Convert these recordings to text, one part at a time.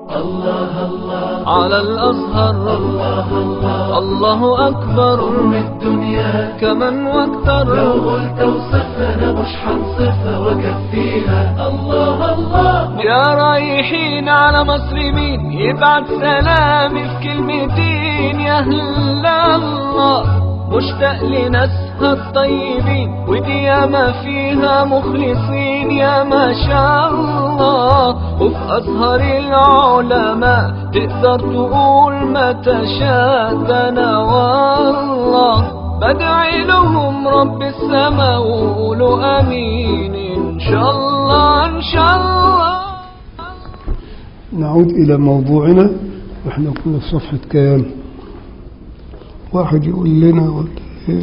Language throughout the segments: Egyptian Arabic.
الله الله على الأزهر الله الله الله أكبر قرم الدنيا كمن واكتر لو قلت وصفنا مش حنصفها وكفيها الله الله يا رايحين على مصر مين يبعت سلامي في كلمتين يا أهل الله مشتاق لناسها الطيبين ودي ياما فيها مخلصين يا ما شاء الله وفي أزهر العلماء تقدر تقول ما تشاء ده أنا والله بدعي لهم رب السماء وقولوا امين ان شاء الله ان شاء الله نعود إلى موضوعنا احنا كنا في صفحة كام واحد يقول لنا ولا ايه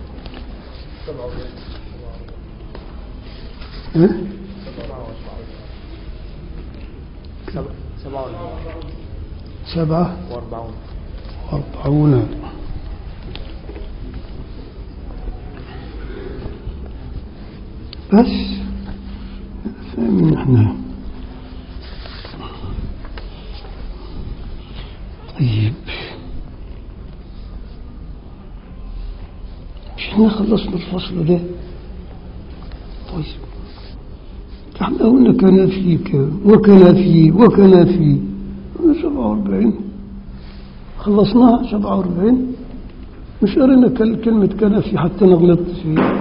ايه سبعة واربعون وأربعون بس فاهمين احنا طيب مش احنا خلصنا الفصل ده طيب احنا قلنا كان فيك وكان في وكان في سبعة واربعين خلصناها سبعة واربعين مش قرينا كل- كلمة كان في حتى أنا غلطت فيه سيدي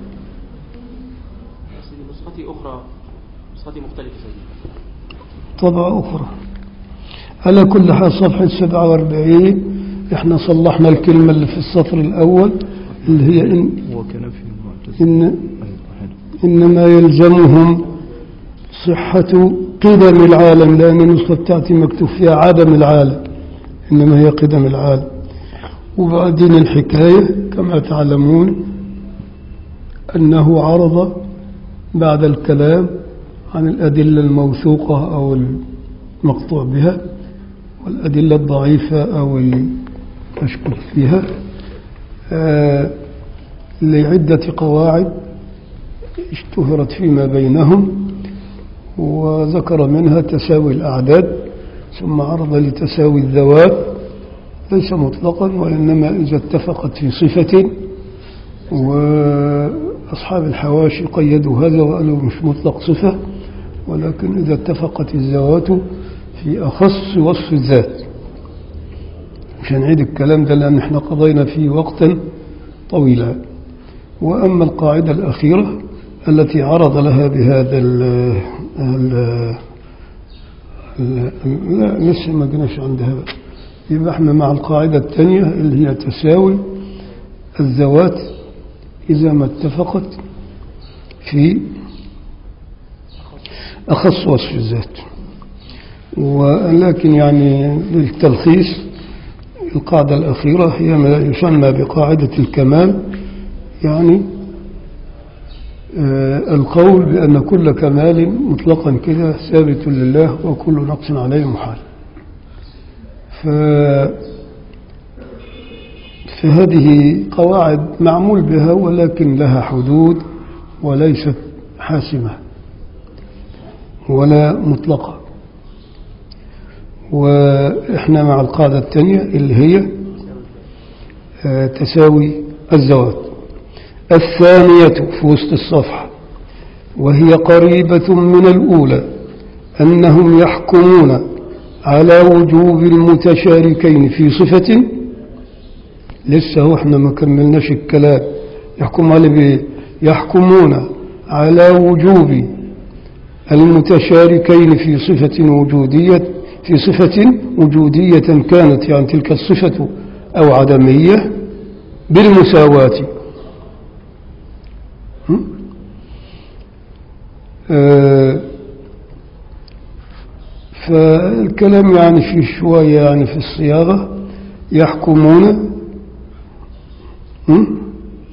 نسختي أخرى نسختي مختلفة سيدي طبعة أخرى على كل حال صفحة 47 احنا صلحنا الكلمة اللي في السطر الأول اللي هي إن, وكان في المعتزلة إن أيوة. إنما يلزمهم صحة قدم العالم لأن النسخة بتاعتي مكتوب فيها عدم العالم إنما هي قدم العالم وبعدين الحكاية كما تعلمون أنه عرض بعد الكلام عن الأدلة الموثوقة أو المقطوع بها والأدلة الضعيفة أو المشكوك فيها آه، لعدة قواعد اشتهرت فيما بينهم وذكر منها تساوي الأعداد ثم عرض لتساوي الذوات ليس مطلقا وإنما إذا اتفقت في صفة وأصحاب الحواشي قيدوا هذا وقالوا مش مطلق صفة ولكن إذا اتفقت الذوات في أخص وصف الذات مش هنعيد الكلام ده لأن احنا قضينا فيه وقتا طويلا وأما القاعدة الأخيرة التي عرض لها بهذا ال ال ال- لا لسه ما جناش عندها بقى. يبقى احنا مع القاعدة الثانية اللي هي تساوي الذوات إذا ما اتفقت في أخص وصف الذات ولكن يعني للتلخيص القاعدة الأخيرة هي ما يسمى بقاعدة الكمال يعني آه، القول بأن كل كمال مطلقا كده ثابت لله وكل نقص عليه محال ف فهذه قواعد معمول بها ولكن لها حدود وليست حاسمة ولا مطلقة وإحنا مع القاعدة الثانية اللي هي آه، تساوي الزوات الثانية في وسط الصفحة وهي قريبة من الأولى أنهم يحكمون على وجوب المتشاركين في صفة لسه هو احنا ما كملناش الكلام يحكم على بإيه؟ يحكمون على وجوب المتشاركين في صفة وجودية في صفة وجودية كانت يعني تلك الصفة أو عدمية بالمساواة هم؟ آه، فالكلام يعني فيه شوية يعني في الصياغة يحكمون هم؟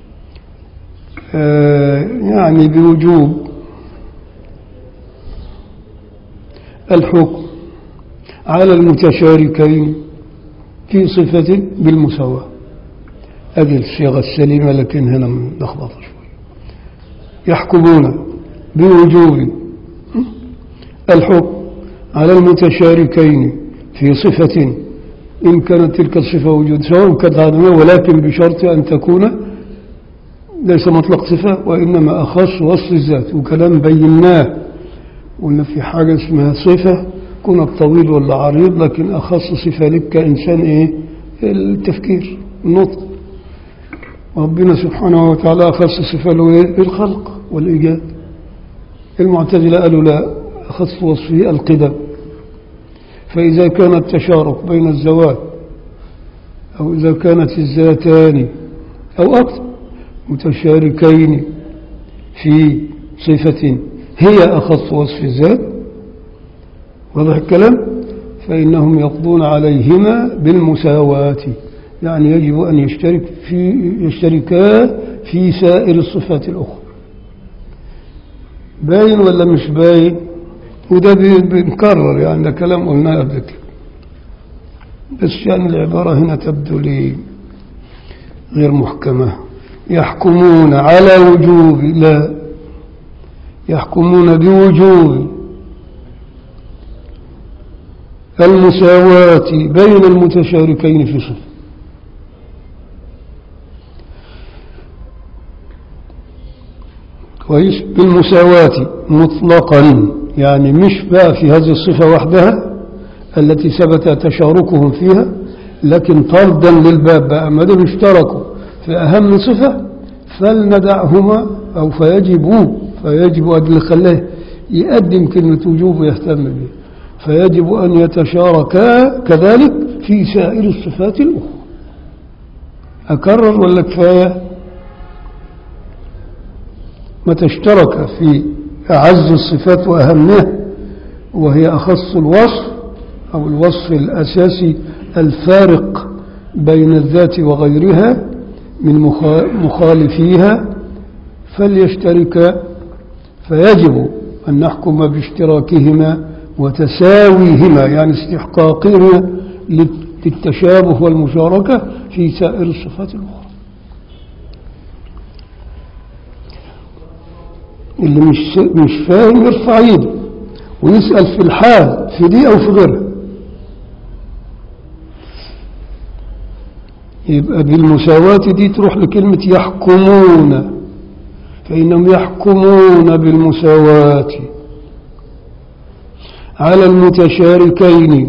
آه، يعني بوجوب الحكم على المتشاركين في صفة بالمساواة هذه الصيغة السليمة لكن هنا ملخبطة شوي يحكمون بوجوب الحكم على المتشاركين في صفة إن كانت تلك الصفة وجود سواء كانت عدمية ولكن بشرط أن تكون ليس مطلق صفة وإنما أخص وصف الذات وكلام بيناه قلنا في حاجة اسمها صفة كونك طويل ولا عريض لكن أخص صفة لك كإنسان إيه التفكير النطق ربنا سبحانه وتعالى أخص صفة له إيه الخلق والإيجاد المعتزلة قالوا لا أخص وصفه القدم فإذا كان التشارك بين الزوات أو إذا كانت الذاتان أو أكثر متشاركين في صفة هي أخص وصف الذات واضح الكلام فإنهم يقضون عليهما بالمساواة يعني يجب أن يشترك في يشتركا في سائر الصفات الأخرى باين ولا مش باين وده بي- بنكرر يعني ده كلام قلناه قبل كده بس يعني العبارة هنا تبدو لي غير محكمة يحكمون على وجوب لا يحكمون بوجوب المساواة بين المتشاركين في صفة كويس بالمساواة مطلقا يعني مش بقى في هذه الصفة وحدها التي ثبت تشاركهم فيها لكن طردا للباب بقى ما دام اشتركوا في أهم صفة فلندعهما أو فيجب فيجب أن خلاه يقدم كلمة وجوب ويهتم بها فيجب أن يتشاركا كذلك في سائر الصفات الأخرى أكرر ولا كفاية متى اشترك في أعز الصفات وأهمها وهي أخص الوصف أو الوصف الأساسي الفارق بين الذات وغيرها من مخا- مخالفيها فليشتركا فيجب أن نحكم باشتراكهما وتساويهما يعني استحقاقهما للتشابه والمشاركة في سائر الصفات الأخرى اللي مش مش فاهم يرفع ايده ويسأل في الحال في دي أو في غيرها يبقى بالمساواة دي تروح لكلمة يحكمون فإنهم يحكمون بالمساواة على المتشاركين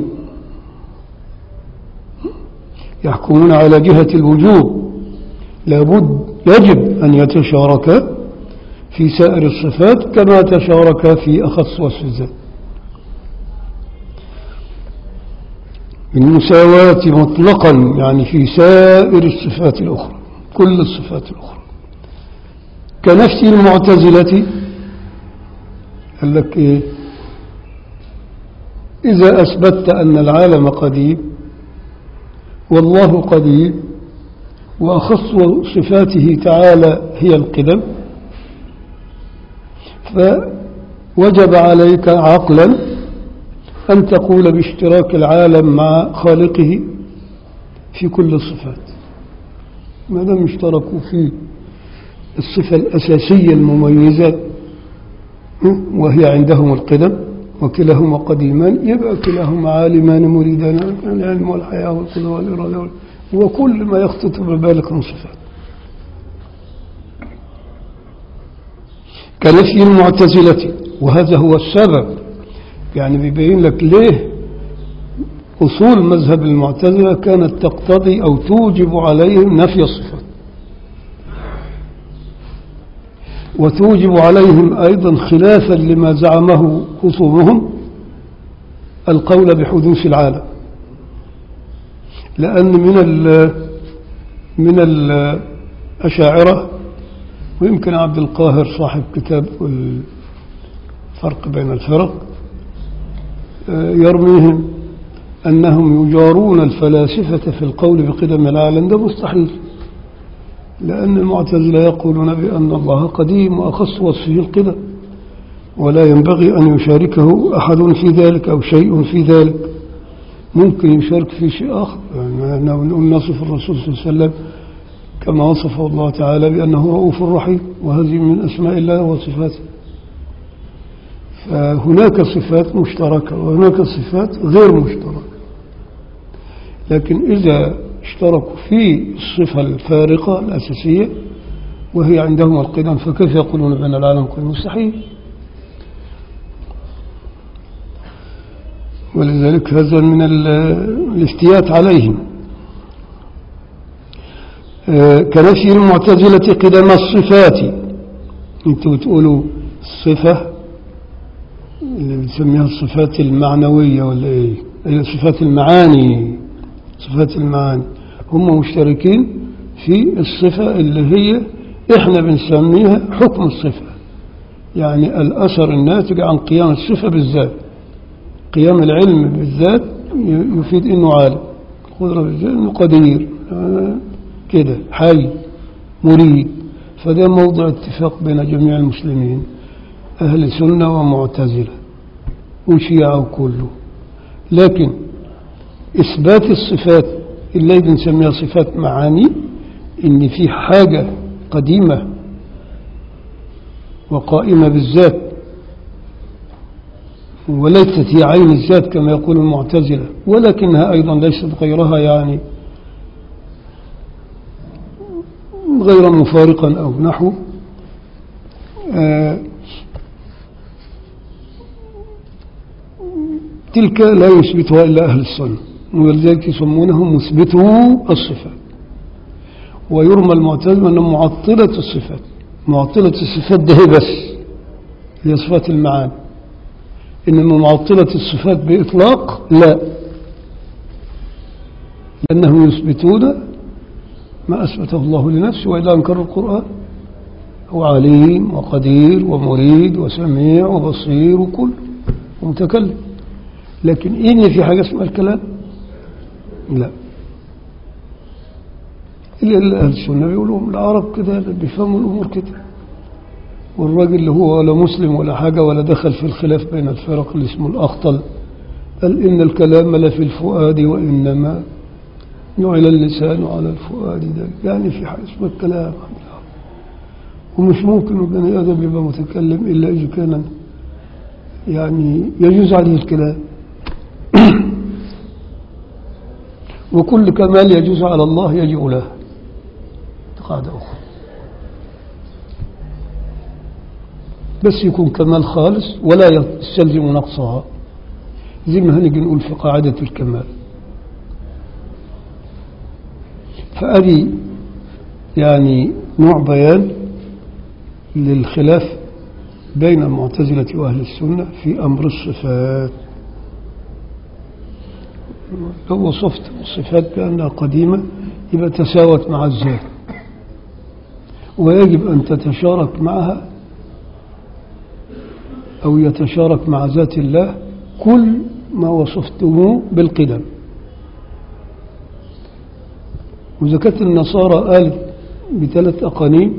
يحكمون على جهة الوجوب لابد يجب أن يتشاركا في سائر الصفات كما تشاركا في أخص وصف الذات بالمساواة مطلقا يعني في سائر الصفات الأخرى كل الصفات الأخرى كنفس المعتزلة قال لك إيه إذا أثبتت أن العالم قديم والله قديم وأخص صفاته تعالى هي القدم فوجب عليك عقلا أن تقول باشتراك العالم مع خالقه في كل الصفات ما دام اشتركوا في الصفة الأساسية المميزة وهي عندهم القدم وكلاهما قديمان يبقى كلاهما عالمان مريدان العلم والحياة والقدرة والإرادة وكل ما يخطط ببالك من صفات كنفي المعتزلة وهذا هو السبب يعني بيبين لك ليه أصول مذهب المعتزلة كانت تقتضي أو توجب عليهم نفي الصفات وتوجب عليهم أيضا خلافا لما زعمه خصومهم القول بحدوث العالم لأن من ال من الأشاعرة ويمكن عبد القاهر صاحب كتاب الفرق بين الفرق يرميهم أنهم يجارون الفلاسفة في القول بقدم العالم ده مستحيل لأن المعتزلة يقولون بأن الله قديم وأخص وصفه القدم ولا ينبغي أن يشاركه أحد في ذلك أو شيء في ذلك ممكن يشارك في شيء آخر يعني نقول نصف الرسول صلى الله عليه وسلم كما وصفه الله تعالى بأنه رؤوف رحيم وهذه من أسماء الله وصفاته فهناك صفات مشتركة وهناك صفات غير مشتركة لكن إذا اشتركوا في الصفة الفارقة الأساسية وهي عندهم القدم فكيف يقولون بأن العالم قد مستحيل ولذلك هذا من ال- الافتيات عليهم آه، كنفي المعتزلة قدم الصفات انتوا بتقولوا الصفة اللي بنسميها الصفات المعنوية ولا ايه هي صفات المعاني صفات المعاني هم مشتركين في الصفة اللي هي احنا بنسميها حكم الصفة يعني الأثر الناتج عن قيام الصفة بالذات قيام العلم بالذات ي- يفيد انه عالم القدرة بالذات انه قدير آه، كده حي مريد فده موضع اتفاق بين جميع المسلمين أهل سنة ومعتزلة وشيعة وكله لكن إثبات الصفات اللي بنسميها صفات معاني إن في حاجة قديمة وقائمة بالذات وليست هي عين الذات كما يقول المعتزلة ولكنها أيضا ليست غيرها يعني غير مفارقا أو نحو آه تلك لا يثبتها إلا أهل السنة ولذلك يسمونهم مثبتو الصفات ويرمى المعتزلة أنهم معطلة الصفات معطلة الصفات ده هي بس هي صفات المعاني إنما معطلة الصفات بإطلاق لا لأنهم يثبتون ما أثبته الله لنفسه وإذا أنكروا القرآن هو عليم وقدير ومريد وسميع وبصير وكل ومتكلم لكن إن في حاجة اسمها الكلام لا إلا اللي أهل السنة بيقولوا العرب كده بيفهموا الأمور كده والراجل اللي هو ولا مسلم ولا حاجة ولا دخل في الخلاف بين الفرق اللي اسمه الأخطل قال إن الكلام لا في الفؤاد وإنما جعل اللسان على الفؤاد ده يعني في حاجة اسمها الكلام ومش ممكن البني آدم يبقى متكلم إلا إذا كان يعني يجوز عليه الكلام وكل كمال يجوز على الله يجب له قاعدة أخرى بس يكون كمال خالص ولا يستلزم نقصها زي ما هنيجي نقول في قاعدة الكمال فأدي يعني نوع بيان للخلاف بين المعتزلة وأهل السنة في أمر الصفات لو وصفت الصفات بأنها قديمة يبقى تساوت مع الذات ويجب أن تتشارك معها أو يتشارك مع ذات الله كل ما وصفتموه بالقدم وإذا كانت النصارى قال بثلاث أقانيم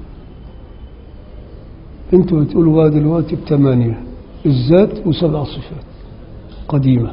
انتوا بتقولوا بقى دلوقتي بثمانية الذات وسبع صفات قديمة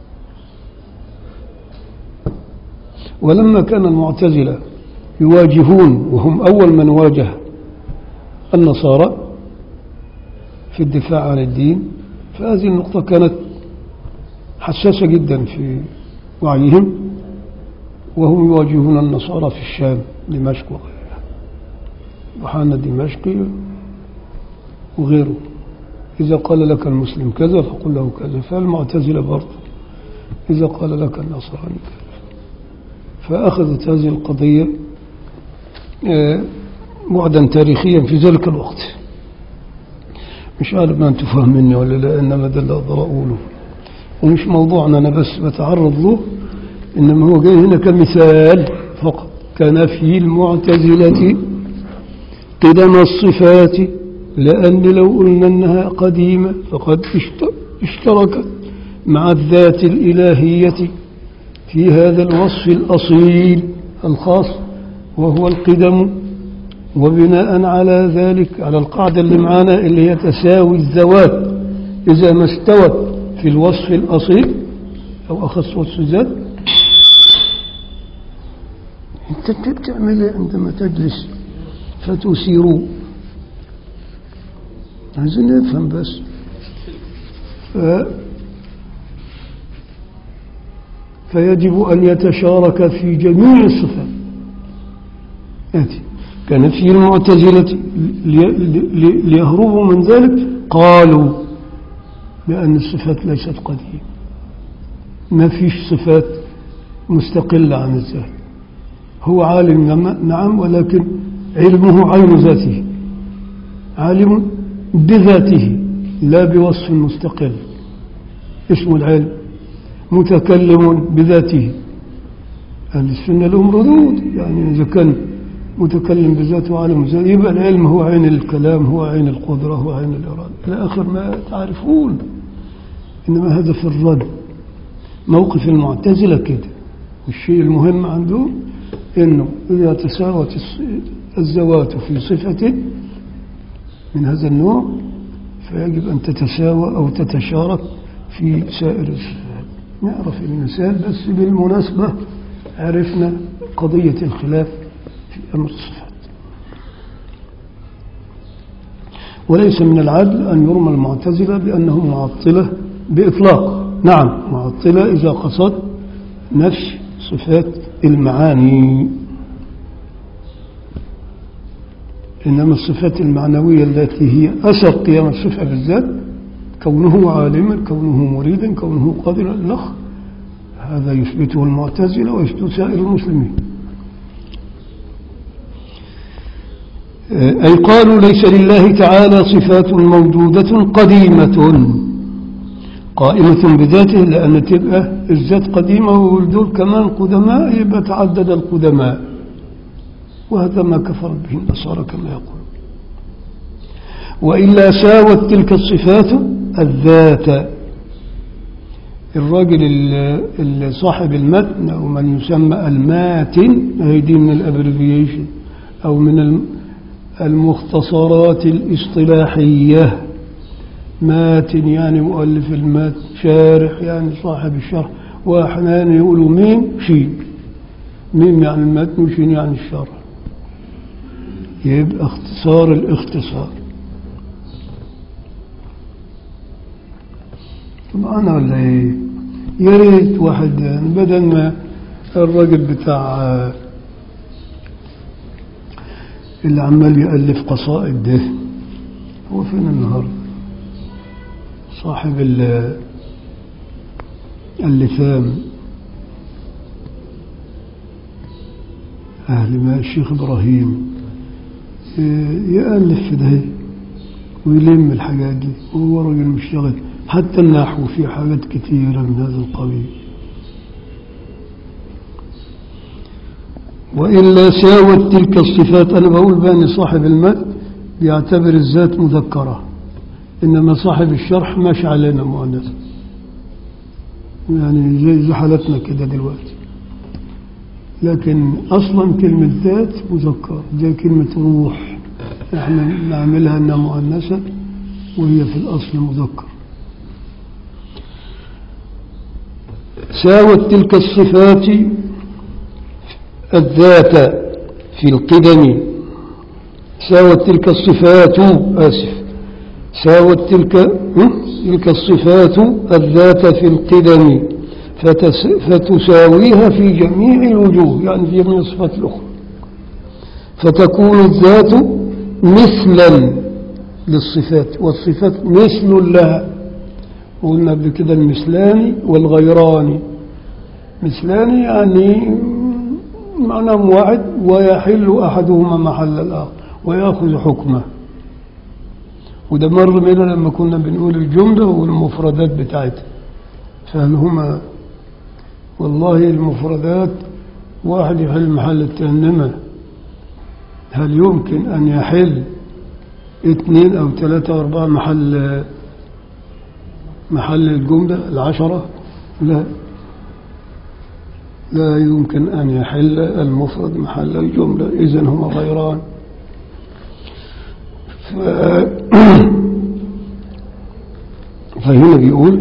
ولما كان المعتزلة يواجهون وهم أول من واجه النصارى في الدفاع عن الدين فهذه النقطة كانت حساسة جدا في وعيهم وهم يواجهون النصارى في الشام دمشق وغيرها وحان الدمشقي وغيره إذا قال لك المسلم كذا فقل له كذا فالمعتزلة برضه إذا قال لك النصراني كذا فأخذت هذه القضية آه، بعدا تاريخيا في ذلك الوقت مش عارف ما انتم فاهميني ولا لا انما ده اللي اقدر اقوله ومش موضوعنا انا بس بتعرض له انما هو جاي هنا كمثال فقط كنفي المعتزلة قدم الصفات لأن لو قلنا أنها قديمة فقد اشت- اشتركت مع الذات الإلهية في هذا الوصف الأصيل الخاص وهو القدم وبناء على ذلك على القاعدة اللي معانا اللي هي تساوي الذوات إذا ما استوت في الوصف الأصيل أو أخص وصف الذات أنت بتعمل إيه عندما تجلس فتثير عايزين نفهم بس ف- فيجب أن يتشارك في جميع الصفات يأتي كنفي المعتزلة لي- لي- ليهربوا من ذلك قالوا بأن الصفات ليست قديمة ما فيش صفات مستقلة عن الذات هو عالم نعم- نعم ولكن علمه عين ذاته عالم بذاته لا بوصف مستقل اسم العلم متكلم بذاته أهل السنة لهم ردود يعني إذا كان متكلم بذاته عالم بذاته يبقى العلم هو عين الكلام هو عين القدرة هو عين الإرادة إلى آخر ما تعرفون إنما هذا في الرد موقف المعتزلة كده والشيء المهم عندهم إنه إذا تساوت الص- الذوات في صفة من هذا النوع فيجب أن تتساوى أو تتشارك في سائر الصفات نعرف المثال بس بالمناسبة عرفنا قضية الخلاف في أمر الصفات وليس من العدل أن يرمى المعتزلة بأنهم معطلة بإطلاق نعم معطلة إذا قصد نفي صفات المعاني إنما الصفات المعنوية التي هي أثر قيام الصفة بالذات كونه عالما كونه مريدا كونه قادرا الأخ هذا يثبته المعتزلة ويثبت سائر المسلمين أي قالوا ليس لله تعالى صفات موجودة قديمة قائمة بذاته لأن تبقى الذات قديمة والدول كمان قدماء يبقى تعدد القدماء وهذا ما كفر به النصارى كما يقول وإلا ساوت تلك الصفات الذات الراجل ال- ال- صاحب المتن أو من يسمى الماتن هي دي من الأبريفيشن أو من الم- المختصرات الاصطلاحية ماتن يعني مؤلف المتن شارح يعني صاحب الشرح وأحيانا يقولوا ميم شين ميم يعني المتن وشين يعني الشرح يبقى اختصار الاختصار معنا ولا ايه يا ريت واحد يعني بدل ما الراجل بتاع آه، اللي عمال يألف قصائد ده هو فين النهارده صاحب ال- اللثام أهل ما الشيخ إبراهيم ي- يألف في ده ويلم الحاجات دي وهو راجل مشتغل حتى النحو في حاجات كثيرة من هذا القبيل وإلا ساوت تلك الصفات أنا بقول بأن صاحب المد بيعتبر الذات مذكرة إنما صاحب الشرح ماشي علينا مؤنث يعني زي زي حالتنا كده دلوقتي لكن أصلا كلمة ذات مذكر زي كلمة روح احنا نعملها انها مؤنثة وهي في الأصل مذكر ساوت تلك الصفات الذات في القدم ساوت تلك الصفات آسف ساوت تلك هم؟ تلك الصفات الذات في القدم فتس فتساويها في جميع الوجوه يعني في جميع الصفات الأخرى فتكون الذات مثلا للصفات والصفات مثل لها قلنا قبل كده المثلان والغيران مثلان يعني معناهم واحد ويحل أحدهما محل الآخر ويأخذ حكمه وده مر بينا لما كنا بنقول الجملة والمفردات بتاعتها فهل هما والله المفردات واحد يحل محل التأنمة هل يمكن أن يحل اثنين أو ثلاثة أو أربعة محل محل الجملة العشرة لا لا يمكن أن يحل المفرد محل الجملة إذن هما غيران ف... فهنا بيقول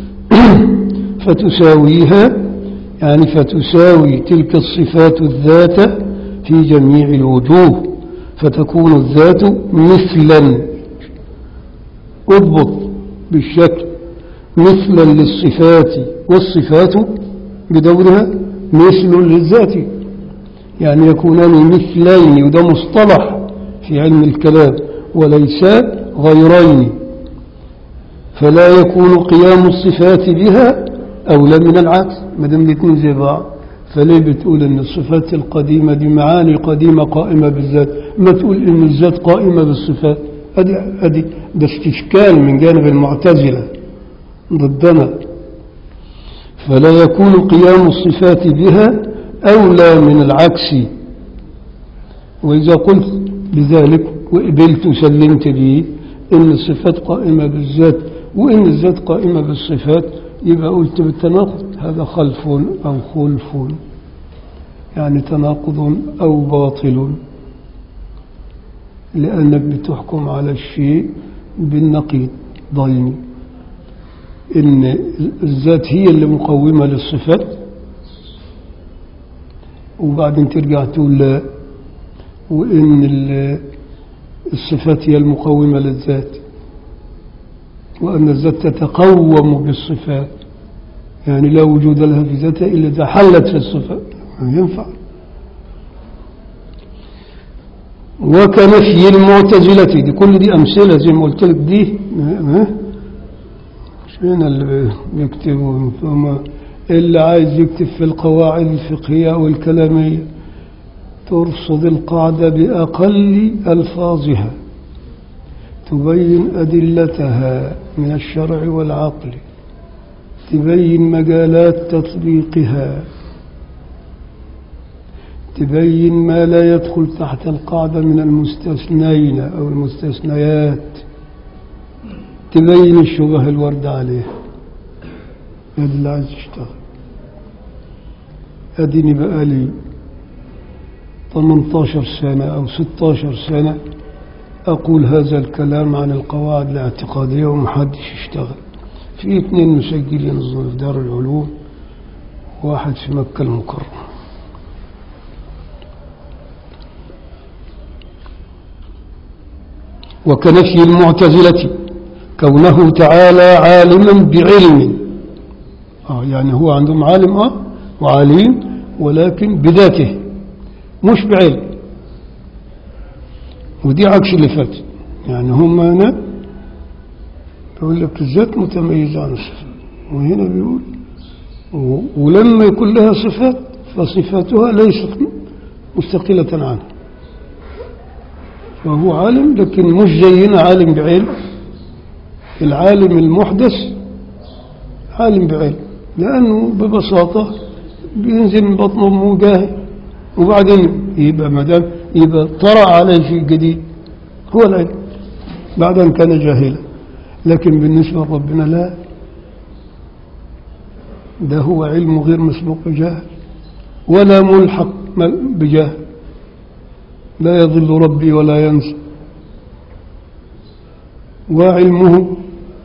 فتساويها يعني فتساوي تلك الصفات الذات في جميع الوجوه فتكون الذات مثلا اضبط بالشكل مثلا للصفات والصفات بدورها مثل للذات يعني يكونان مثلين وده مصطلح في علم الكلام وليسا غيرين فلا يكون قيام الصفات بها أولى من العكس ما دام الاثنين زي بعض فليه بتقول ان الصفات القديمة دي معاني قديمة قائمة بالذات ما تقول ان الذات قائمة بالصفات ادي ادي ده استشكال من جانب المعتزلة ضدنا فلا يكون قيام الصفات بها أولى من العكس وإذا قلت بذلك وقبلت وسلمت به إن الصفات قائمة بالذات وإن الذات قائمة بالصفات يبقى قلت بالتناقض هذا خلف أو خلف يعني تناقض أو باطل لأنك بتحكم على الشيء بالنقيض ضيني إن الذات هي اللي مقومة للصفات وبعدين ترجع تقول لا وإن ال- الصفات هي المقومة للذات وأن الذات تتقوم بالصفات يعني لا وجود لها في ذاتها إلا إذا حلت في الصفات ما ينفع وكنفي المعتزلة دي كل دي أمثلة زي ما قلت لك دي ها؟ فين اللي بيكتبوا ثم اللي عايز يكتب في القواعد الفقهية والكلامية ترصد القاعدة بأقل ألفاظها تبين أدلتها من الشرع والعقل تبين مجالات تطبيقها تبين ما لا يدخل تحت القاعدة من المستثنين أو المستثنيات تبين الشبه الورد عليه هذا اللي عايز يشتغل أديني بقالي 18 سنة أو 16 سنة أقول هذا الكلام عن القواعد الاعتقادية ومحدش يشتغل في اثنين مسجلين أظن في دار العلوم واحد في مكة المكرمة وكنفي المعتزلة كونه تعالى عالما بعلم آه يعني هو عندهم عالم آه وعليم ولكن بذاته مش بعلم ودي عكس اللي فات يعني هم هنا بيقول لك الذات متميزة عن الصفات وهنا بيقول و- ولما يكون لها صفات فصفاتها ليست مستقلة عنها فهو عالم لكن مش زينا عالم بعلم العالم المحدث عالم بعلم لأنه ببساطة بينزل من بطن أمه جاهل وبعدين يبقى مدام يبقى طرأ عليه شيء جديد هو العلم بعد أن كان جاهلا لكن بالنسبة لربنا لا ده هو علم غير مسبوق بجهل ولا ملحق بجهل لا يضل ربي ولا ينسى وعلمه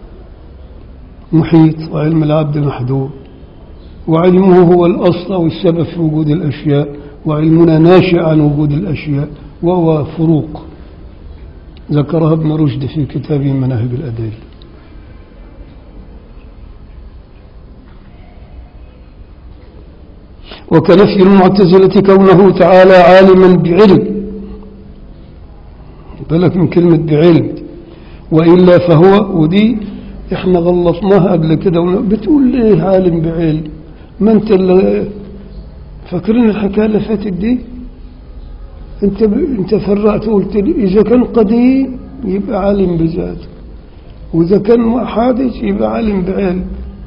محيط وعلم العبد محدود وعلمه هو الأصل أو السبب في وجود الأشياء وعلمنا ناشئ عن وجود الأشياء وهو فروق ذكرها ابن رشد في كتابه مناهج الأدلة وكنفي المعتزلة كونه تعالى عالما بعلم بالك من كلمة بعلم وإلا فهو ودي احنا غلطناها قبل كده ون- بتقول ليه عالم بعلم ما انت اللي فاكرين الحكاية اللي فاتت دي انت ب... انت فرقت وقلت لي اذا كان قديم يبقى عالم بذاته واذا كان حادث يبقى عالم بعلم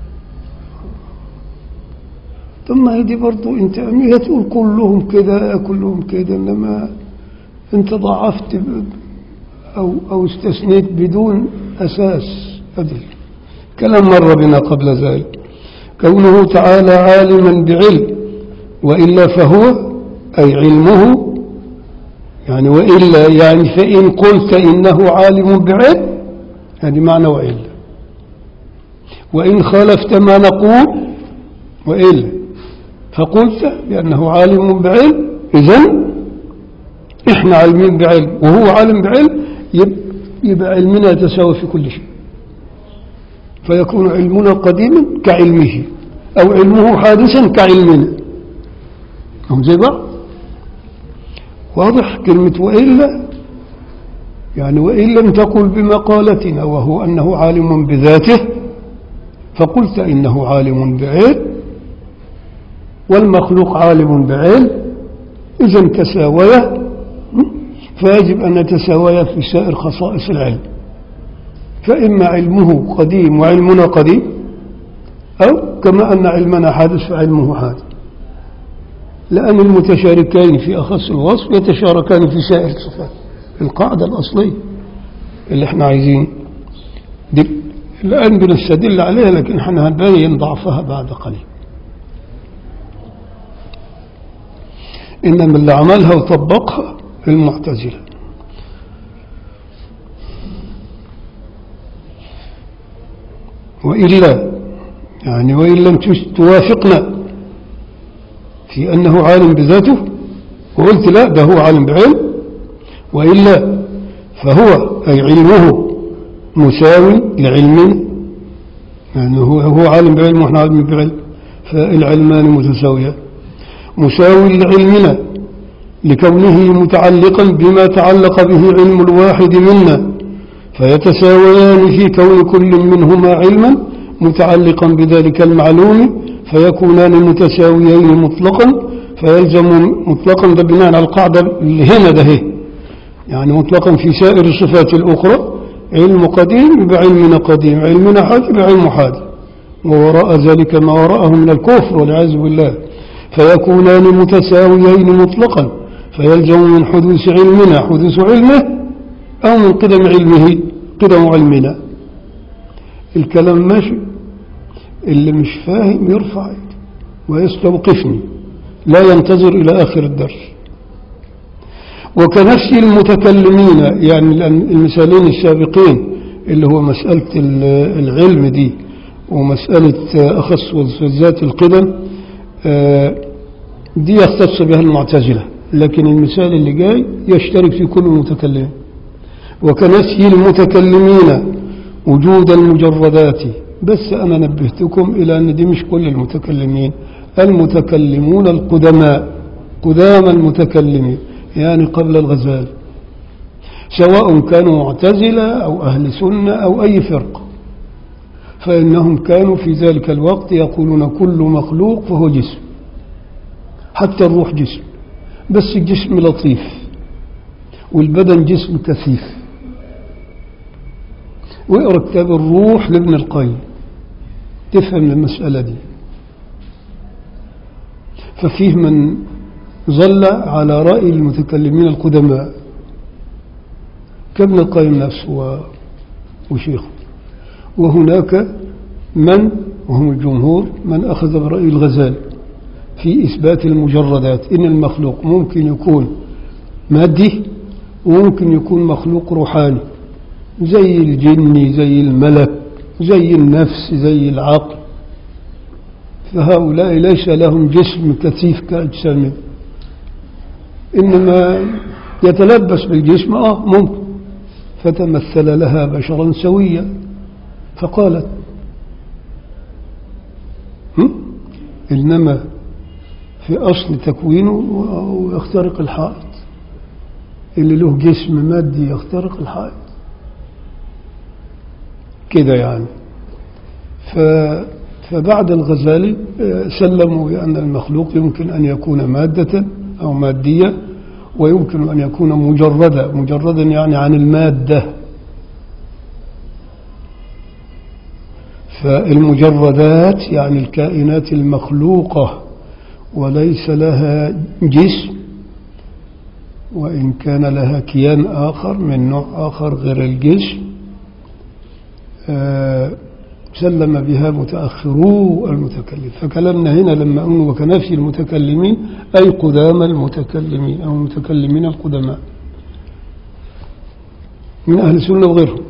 طب ما هي دي برضه انت هي تقول كلهم كده كلهم كده انما انت ضعفت ب- او او استثنيت بدون اساس ادل كلام مر بنا قبل ذلك كونه تعالى عالما بعلم والا فهو اي علمه يعني والا يعني فان قلت انه عالم بعلم هذه معنى والا وان خالفت ما نقول والا فقلت بأنه عالم بعلم إذن إحنا عالمين بعلم وهو عالم بعلم يب- يبقى علمنا يتساوى في كل شيء فيكون علمنا قديما كعلمه أو علمه حادثا كعلمنا هم زي بعض واضح كلمة وإلا يعني وإن لم تقل بمقالتنا وهو أنه عالم بذاته فقلت إنه عالم بعلم والمخلوق عالم بعلم إذا تساويا فيجب أن نتساويا في سائر خصائص العلم فإما علمه قديم وعلمنا قديم أو كما أن علمنا حادث فعلمه حادث لأن المتشاركين في أخص الوصف يتشاركان في سائر الصفات القاعدة الأصلية اللي احنا عايزين دي الآن بنستدل عليها لكن احنا هنبين ضعفها بعد قليل إنما اللي عملها وطبقها المعتزلة وإلا يعني وإن لم توافقنا في أنه عالم بذاته وقلت لا ده هو عالم بعلم وإلا فهو أي علمه مساوي لعلمنا يعني هو هو عالم بعلم ونحن عالم بعلم فالعلمان متساويان مساوي لعلمنا لكونه متعلقا بما تعلق به علم الواحد منا فيتساويان في كون كل منهما علما متعلقا بذلك المعلوم فيكونان متساويين مطلقا فيلزم مطلقا ده بناء على القاعدة اللي هنا ده هي يعني مطلقا في سائر الصفات الأخرى علم قديم بعلمنا قديم علمنا حادث بعلم حادث ووراء ذلك ما وراءه من الكفر والعياذ بالله فيكونان متساويين مطلقا فيلزم من حدوث علمنا حدوث علمه أو من قدم علمه قدم علمنا الكلام ماشي اللي مش فاهم يرفع يده ويستوقفني لا ينتظر إلى آخر الدرس وكنفس المتكلمين يعني المثالين السابقين اللي هو مسألة العلم دي ومسألة أخص وذات القدم دي يختص بها المعتزلة لكن المثال اللي جاي يشترك في كل المتكلمين وكنسي المتكلمين وجود المجردات بس أنا نبهتكم إلى أن دي مش كل المتكلمين المتكلمون القدماء قدام المتكلمين يعني قبل الغزال سواء كانوا معتزلة أو أهل سنة أو أي فرقة فإنهم كانوا في ذلك الوقت يقولون كل مخلوق فهو جسم حتى الروح جسم بس الجسم لطيف والبدن جسم كثيف واقرا كتاب الروح لابن القيم تفهم المسألة دي ففيه من ظل على رأي المتكلمين القدماء كابن القيم نفسه وشيخه وهناك من وهم الجمهور من أخذ برأي الغزال في إثبات المجردات إن المخلوق ممكن يكون مادي وممكن يكون مخلوق روحاني زي الجن زي الملك زي النفس زي العقل فهؤلاء ليس لهم جسم كثيف كأجسامنا إنما يتلبس بالجسم آه ممكن فتمثل لها بشرا سويا فقالت هم؟ إنما في أصل تكوينه يخترق الحائط اللي له جسم مادي يخترق الحائط كده يعني ف فبعد الغزالي سلموا بأن المخلوق يمكن أن يكون مادة أو مادية ويمكن أن يكون مجردا مجردا يعني عن المادة فالمجردات يعني الكائنات المخلوقة وليس لها جسم وإن كان لها كيان آخر من نوع آخر غير الجسم آه سلم بها متأخرو المتكلم فكلامنا هنا لما قلنا وكنفي المتكلمين أي قدام المتكلمين أو المتكلمين القدماء من أهل السنة وغيرهم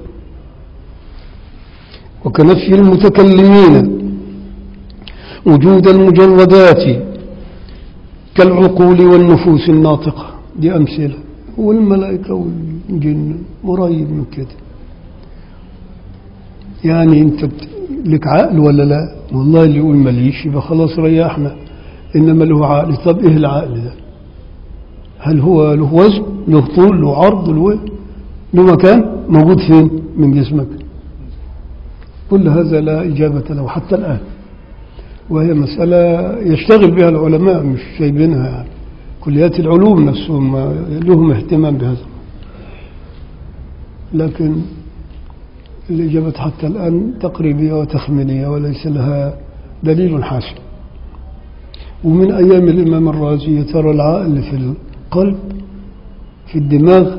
وكنفي المتكلمين وجود المجردات كالعقول والنفوس الناطقة دي أمثلة والملائكة والجن قريب من كده يعني انت لك عقل ولا لا والله اللي يقول ماليش يبقى خلاص ريحنا إنما له عقل طب إيه العقل ده هل هو له وزن له طول له عرض له إيه؟ له مكان موجود فين من جسمك كل هذا لا إجابة له حتى الآن وهي مسألة يشتغل بها العلماء مش سايبينها يعني كليات العلوم نفسهم لهم اهتمام بهذا لكن الإجابة حتى الآن تقريبية وتخمينية وليس لها دليل حاسم ومن أيام الإمام الرازي ترى العقل في القلب في الدماغ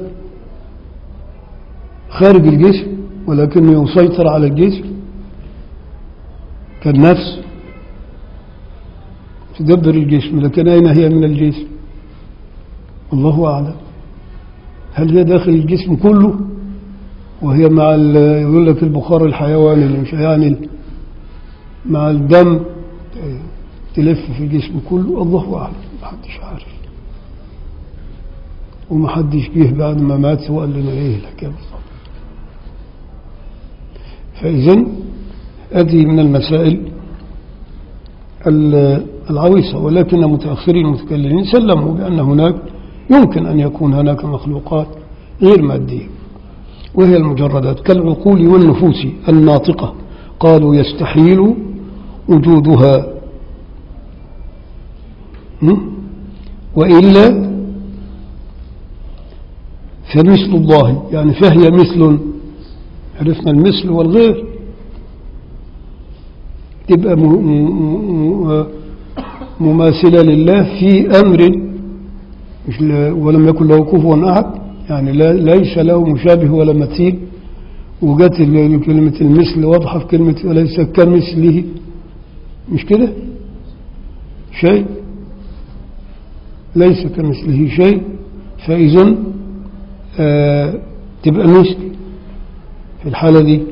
خارج الجسم ولكنه يسيطر على الجسم كالنفس تدبر الجسم لكن أين هي من الجسم الله أعلم هل هي داخل الجسم كله وهي مع ال- يقول لك البخار الحيواني اللي مش يعني مع الدم تلف في الجسم كله الله أعلم محدش عارف ومحدش جه بعد ما مات وقال لنا ايه الحكايه بالظبط فإذا هذه من المسائل ال- العويصة ولكن متأخرين المتكلمين سلموا بأن هناك يمكن أن يكون هناك مخلوقات غير مادية وهي المجردات كالعقول والنفوس الناطقة قالوا يستحيل وجودها م? وإلا فمثل الله يعني فهي مثل عرفنا المثل والغير تبقى م- م- م- مماثلة لله في أمر مش ل- ولم يكن له كفوا أحد يعني لا ليس له مشابه ولا مثيل وجت ال- كلمة المثل واضحة في كلمة وليس كمثله مش كده شيء ليس كمثله شيء فإذا آه تبقى مثل في الحالة دي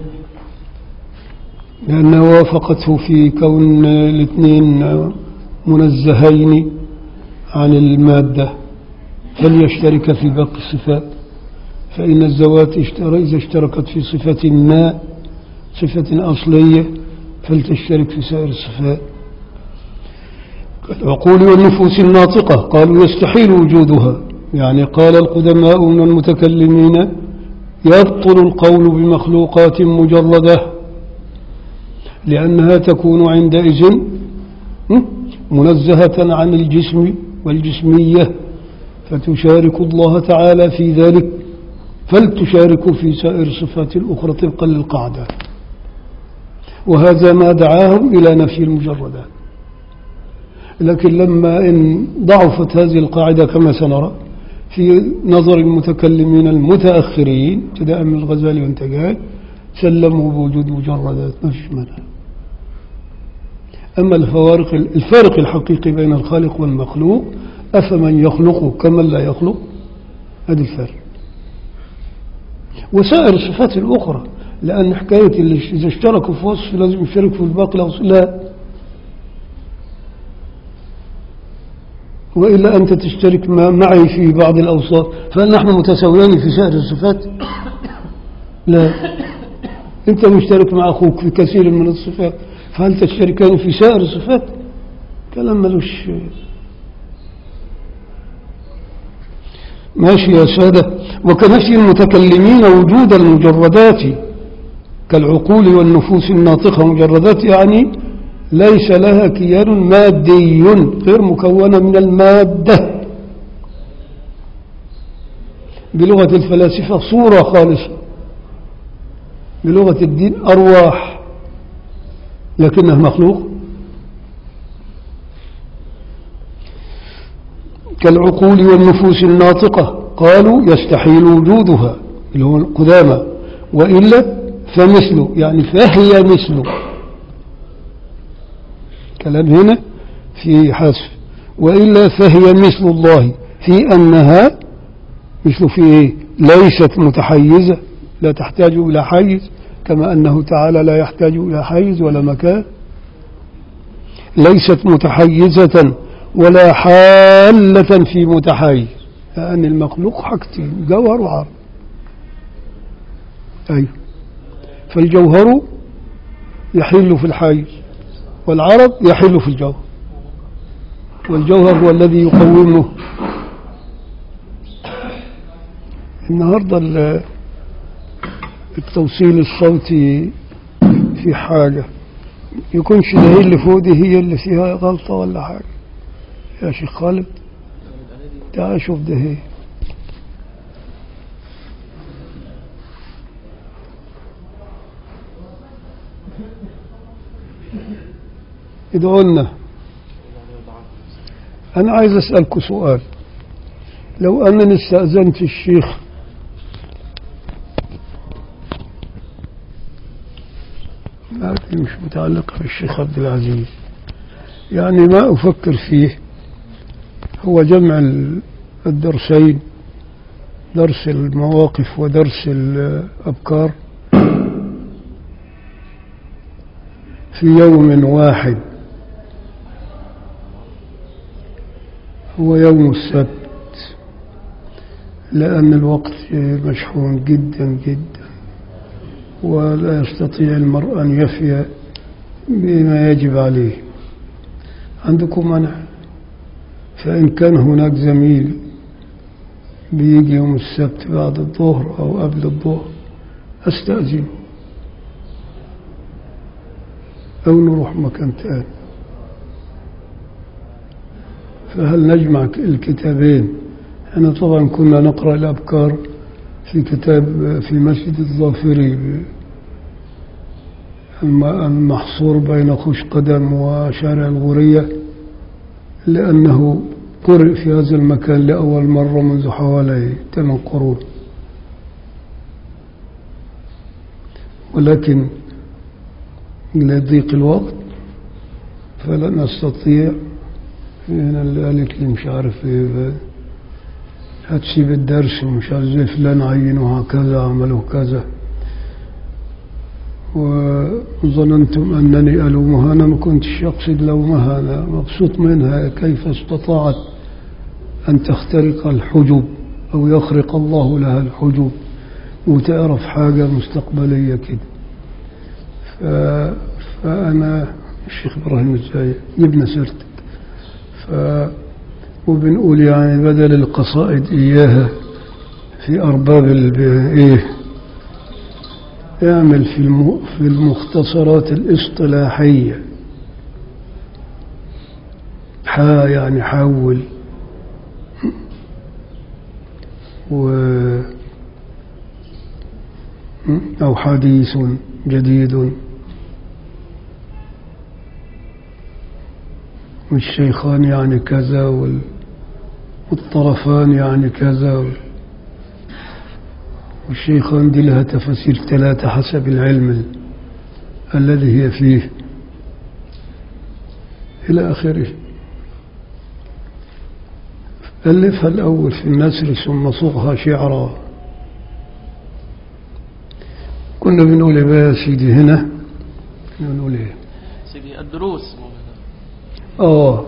لأنها وافقته في كون الاثنين منزهين عن المادة فليشترك في باقي الصفات فإن الزوات اشتر- إذا اشتركت في صفة ما صفة أصلية فلتشترك في سائر الصفات العقول والنفوس الناطقة قالوا يستحيل وجودها يعني قال القدماء من المتكلمين يبطل القول بمخلوقات مجردة لأنها تكون عندئذ م? منزهة عن الجسم والجسمية فتشارك الله تعالى في ذلك فلتشارك في سائر الصفات الأخرى طبقا للقاعدة وهذا ما دعاهم إلى نفي المجردات لكن لما إن ضعفت هذه القاعدة كما سنرى في نظر المتكلمين المتأخرين ابتداء من الغزالي وانت جاي سلموا بوجود مجردات ما فيش مانع أما الفوارق الفارق الحقيقي بين الخالق والمخلوق أفمن يخلق كمن لا يخلق هذا الفرق وسائر الصفات الأخرى لأن حكاية اللي إذا اشتركوا في وصف لازم يشتركوا في الباقي الأوصاف لا وإلا أنت تشترك ما- معي في بعض الأوصاف فهل نحن متساويان في سائر الصفات لا أنت مشترك مع أخوك في كثير من الصفات فهل تشتركان في سائر الصفات كلام ملوش ماشي يا سادة وكنفي المتكلمين وجود المجردات كالعقول والنفوس الناطقة مجردات يعني ليس لها كيان مادي غير مكونة من المادة بلغة الفلاسفة صورة خالصة بلغة الدين أرواح لكنها مخلوق كالعقول والنفوس الناطقة قالوا يستحيل وجودها اللي هو القدامى وإلا فمثله يعني فهي مثله كلام هنا في حذف وإلا فهي مثل الله في أنها مثل في إيه ليست متحيزة لا تحتاج إلى حيز كما أنه تعالى لا يحتاج إلى حيز ولا مكان ليست متحيزة ولا حالة في متحيز لأن المخلوق حاجتين جوهر وعرض أيوه فالجوهر يحل في الحيز والعرض يحل في الجوهر والجوهر هو الذي يقومه النهاردة ال- التوصيل الصوتي في حاجة يكونش ده هي اللي فوق دي هي اللي فيها غلطة ولا حاجة يا شيخ خالد تعال شوف ده هي ادعوا لنا أنا عايز أسألكم سؤال لو أنني استأذنت الشيخ هذه مش متعلقة بالشيخ عبد العزيز يعني ما أفكر فيه هو جمع ال- الدرسين درس المواقف ودرس الأبكار في يوم واحد هو يوم السبت لأن الوقت مشحون جدا جدا ولا يستطيع المرء أن يفي بما يجب عليه عندكم منع فإن كان هناك زميل بيجي يوم السبت بعد الظهر أو قبل الظهر أستأذن أو نروح مكان تاني فهل نجمع الكتابين احنا طبعا كنا نقرأ الأبكار في كتاب في مسجد الظافري الم- المحصور بين خوش قدم وشارع الغورية لأنه قرئ في هذا المكان لأول مرة منذ حوالي ثمان قرون ولكن لضيق الوقت فلن أستطيع هنا اللي قالت لي مش عارف ايه هتسيب الدرس ومش عارف زي فلان عينوا هكذا عملوا كذا وظننتم أنني ألومها أنا ما كنتش أقصد لومها أنا مبسوط منها كيف استطاعت أن تخترق الحجب أو يخرق الله لها الحجب وتعرف حاجة مستقبلية كده ف... فأنا الشيخ إبراهيم الزايد جبنا سيرتك ف... وبنقول يعني بدل القصائد إياها في أرباب الب... إيه اعمل في الم... في المختصرات الاصطلاحية حا يعني حول و أو حديث جديد والشيخان يعني كذا وال... والطرفان يعني كذا وال... والشيخان دي لها تفاسير ثلاثة حسب العلم ال... الذي هي فيه إلى آخره ألفها الأول في النسر ثم صغها شعرا كنا بنقول إيه بقى يا سيدي هنا كنا بنقول إيه سيدي الدروس آه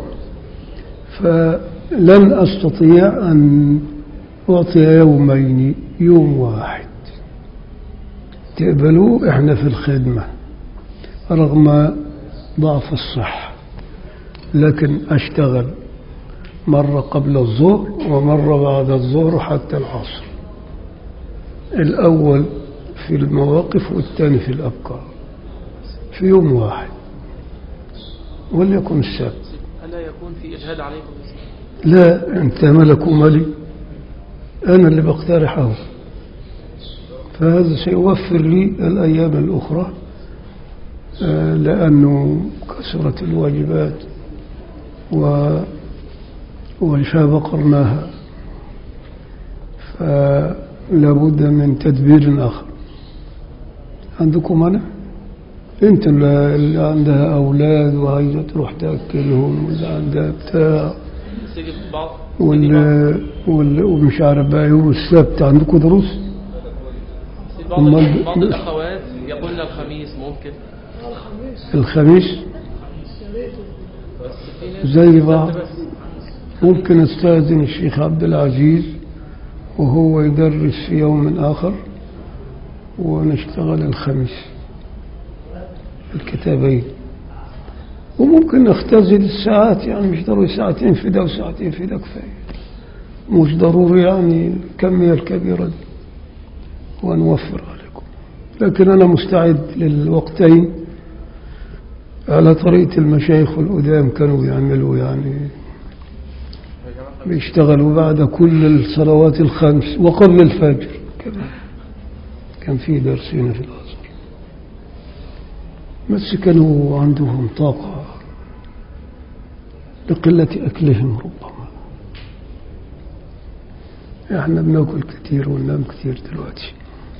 فلن أستطيع أن أعطي يومين يوم واحد تقبلوا إحنا في الخدمة رغم ضعف الصحة لكن أشتغل مرة قبل الظهر ومرة بعد الظهر حتى العصر الأول في المواقف والثاني في الأبكار في يوم واحد وليكن السبت ألا يكون في إجهاد عليكم لا أنت ملك ملي أنا اللي بقترحه فهذا سيوفر لي الأيام الأخرى آه، لأنه كثرت الواجبات و والشاب قرناها فلا بد من تدبير آخر عندكم أنا أنت اللي اللي عندها أولاد وعايزة تروح تأكلهم واللي عندها بتاع سيدي بعض سيدي بعض وال... وال... ومش عارف بقى يوم السبت عندكم دروس سيدي بعض, أمال- بعض الأخوات يقولن الخميس ممكن الخميس بس في ناس زي بعض بس ممكن استاذن الشيخ عبد العزيز وهو يدرس في يوم آخر ونشتغل الخميس الكتابين وممكن نختزل الساعات يعني مش ضروري ساعتين في ده وساعتين في ده كفاية مش ضروري يعني الكمية الكبيرة دي ونوفر عليكم لكن أنا مستعد للوقتين على طريقة المشايخ القدام كانوا يعملوا يعني بيشتغلوا بعد كل الصلوات الخمس وقبل الفجر كمان كان في درس هنا في الأزهر بس كانوا عندهم طاقة لقلة أكلهم ربما احنا بناكل كتير وننام كتير دلوقتي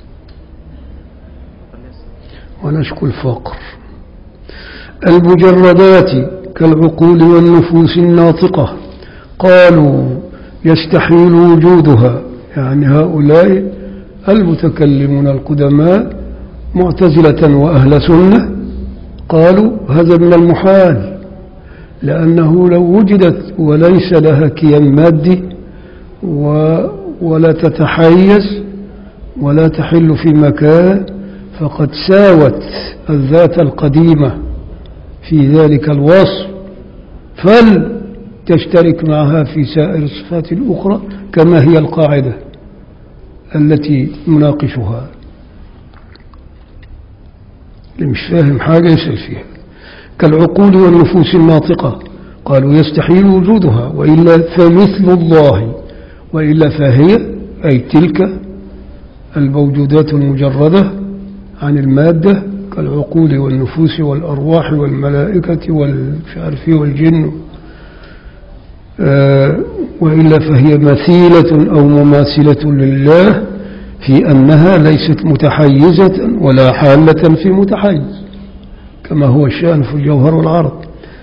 ونشكو الفقر المجردات كالعقول والنفوس الناطقة قالوا يستحيل وجودها يعني هؤلاء المتكلمون القدماء معتزلة وأهل سنة قالوا هذا من المحال لأنه لو وجدت وليس لها كيان مادي و ولا تتحيز ولا تحل في مكان فقد ساوت الذات القديمة في ذلك الوصف فلتشترك معها في سائر الصفات الأخرى كما هي القاعدة التي نناقشها اللي مش فاهم حاجة يسأل فيها كالعقول والنفوس الناطقة قالوا يستحيل وجودها وإلا فمثل الله وإلا فهي أي تلك الموجودات المجردة عن المادة كالعقول والنفوس والأرواح والملائكة والمش عارف إيه والجن آه وإلا فهي مثيلة أو مماثلة لله في أنها ليست متحيزة ولا حالة في متحيز كما هو الشأن في الجوهر والعرض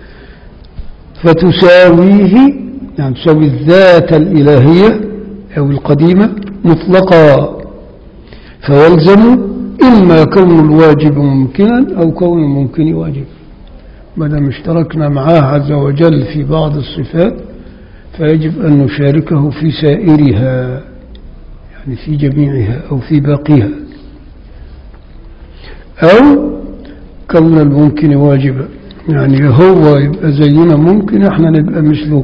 فتساويه يعني تساوي الذات الإلهية أو القديمة مطلقا فيلزم إما كون الواجب ممكنا أو كون الممكن واجب ما دام اشتركنا معاه عز وجل في بعض الصفات فيجب أن نشاركه في سائرها يعني في جميعها أو في باقيها أو كون الممكن واجبا يعني هو يبقى زينا ممكن احنا نبقى مثله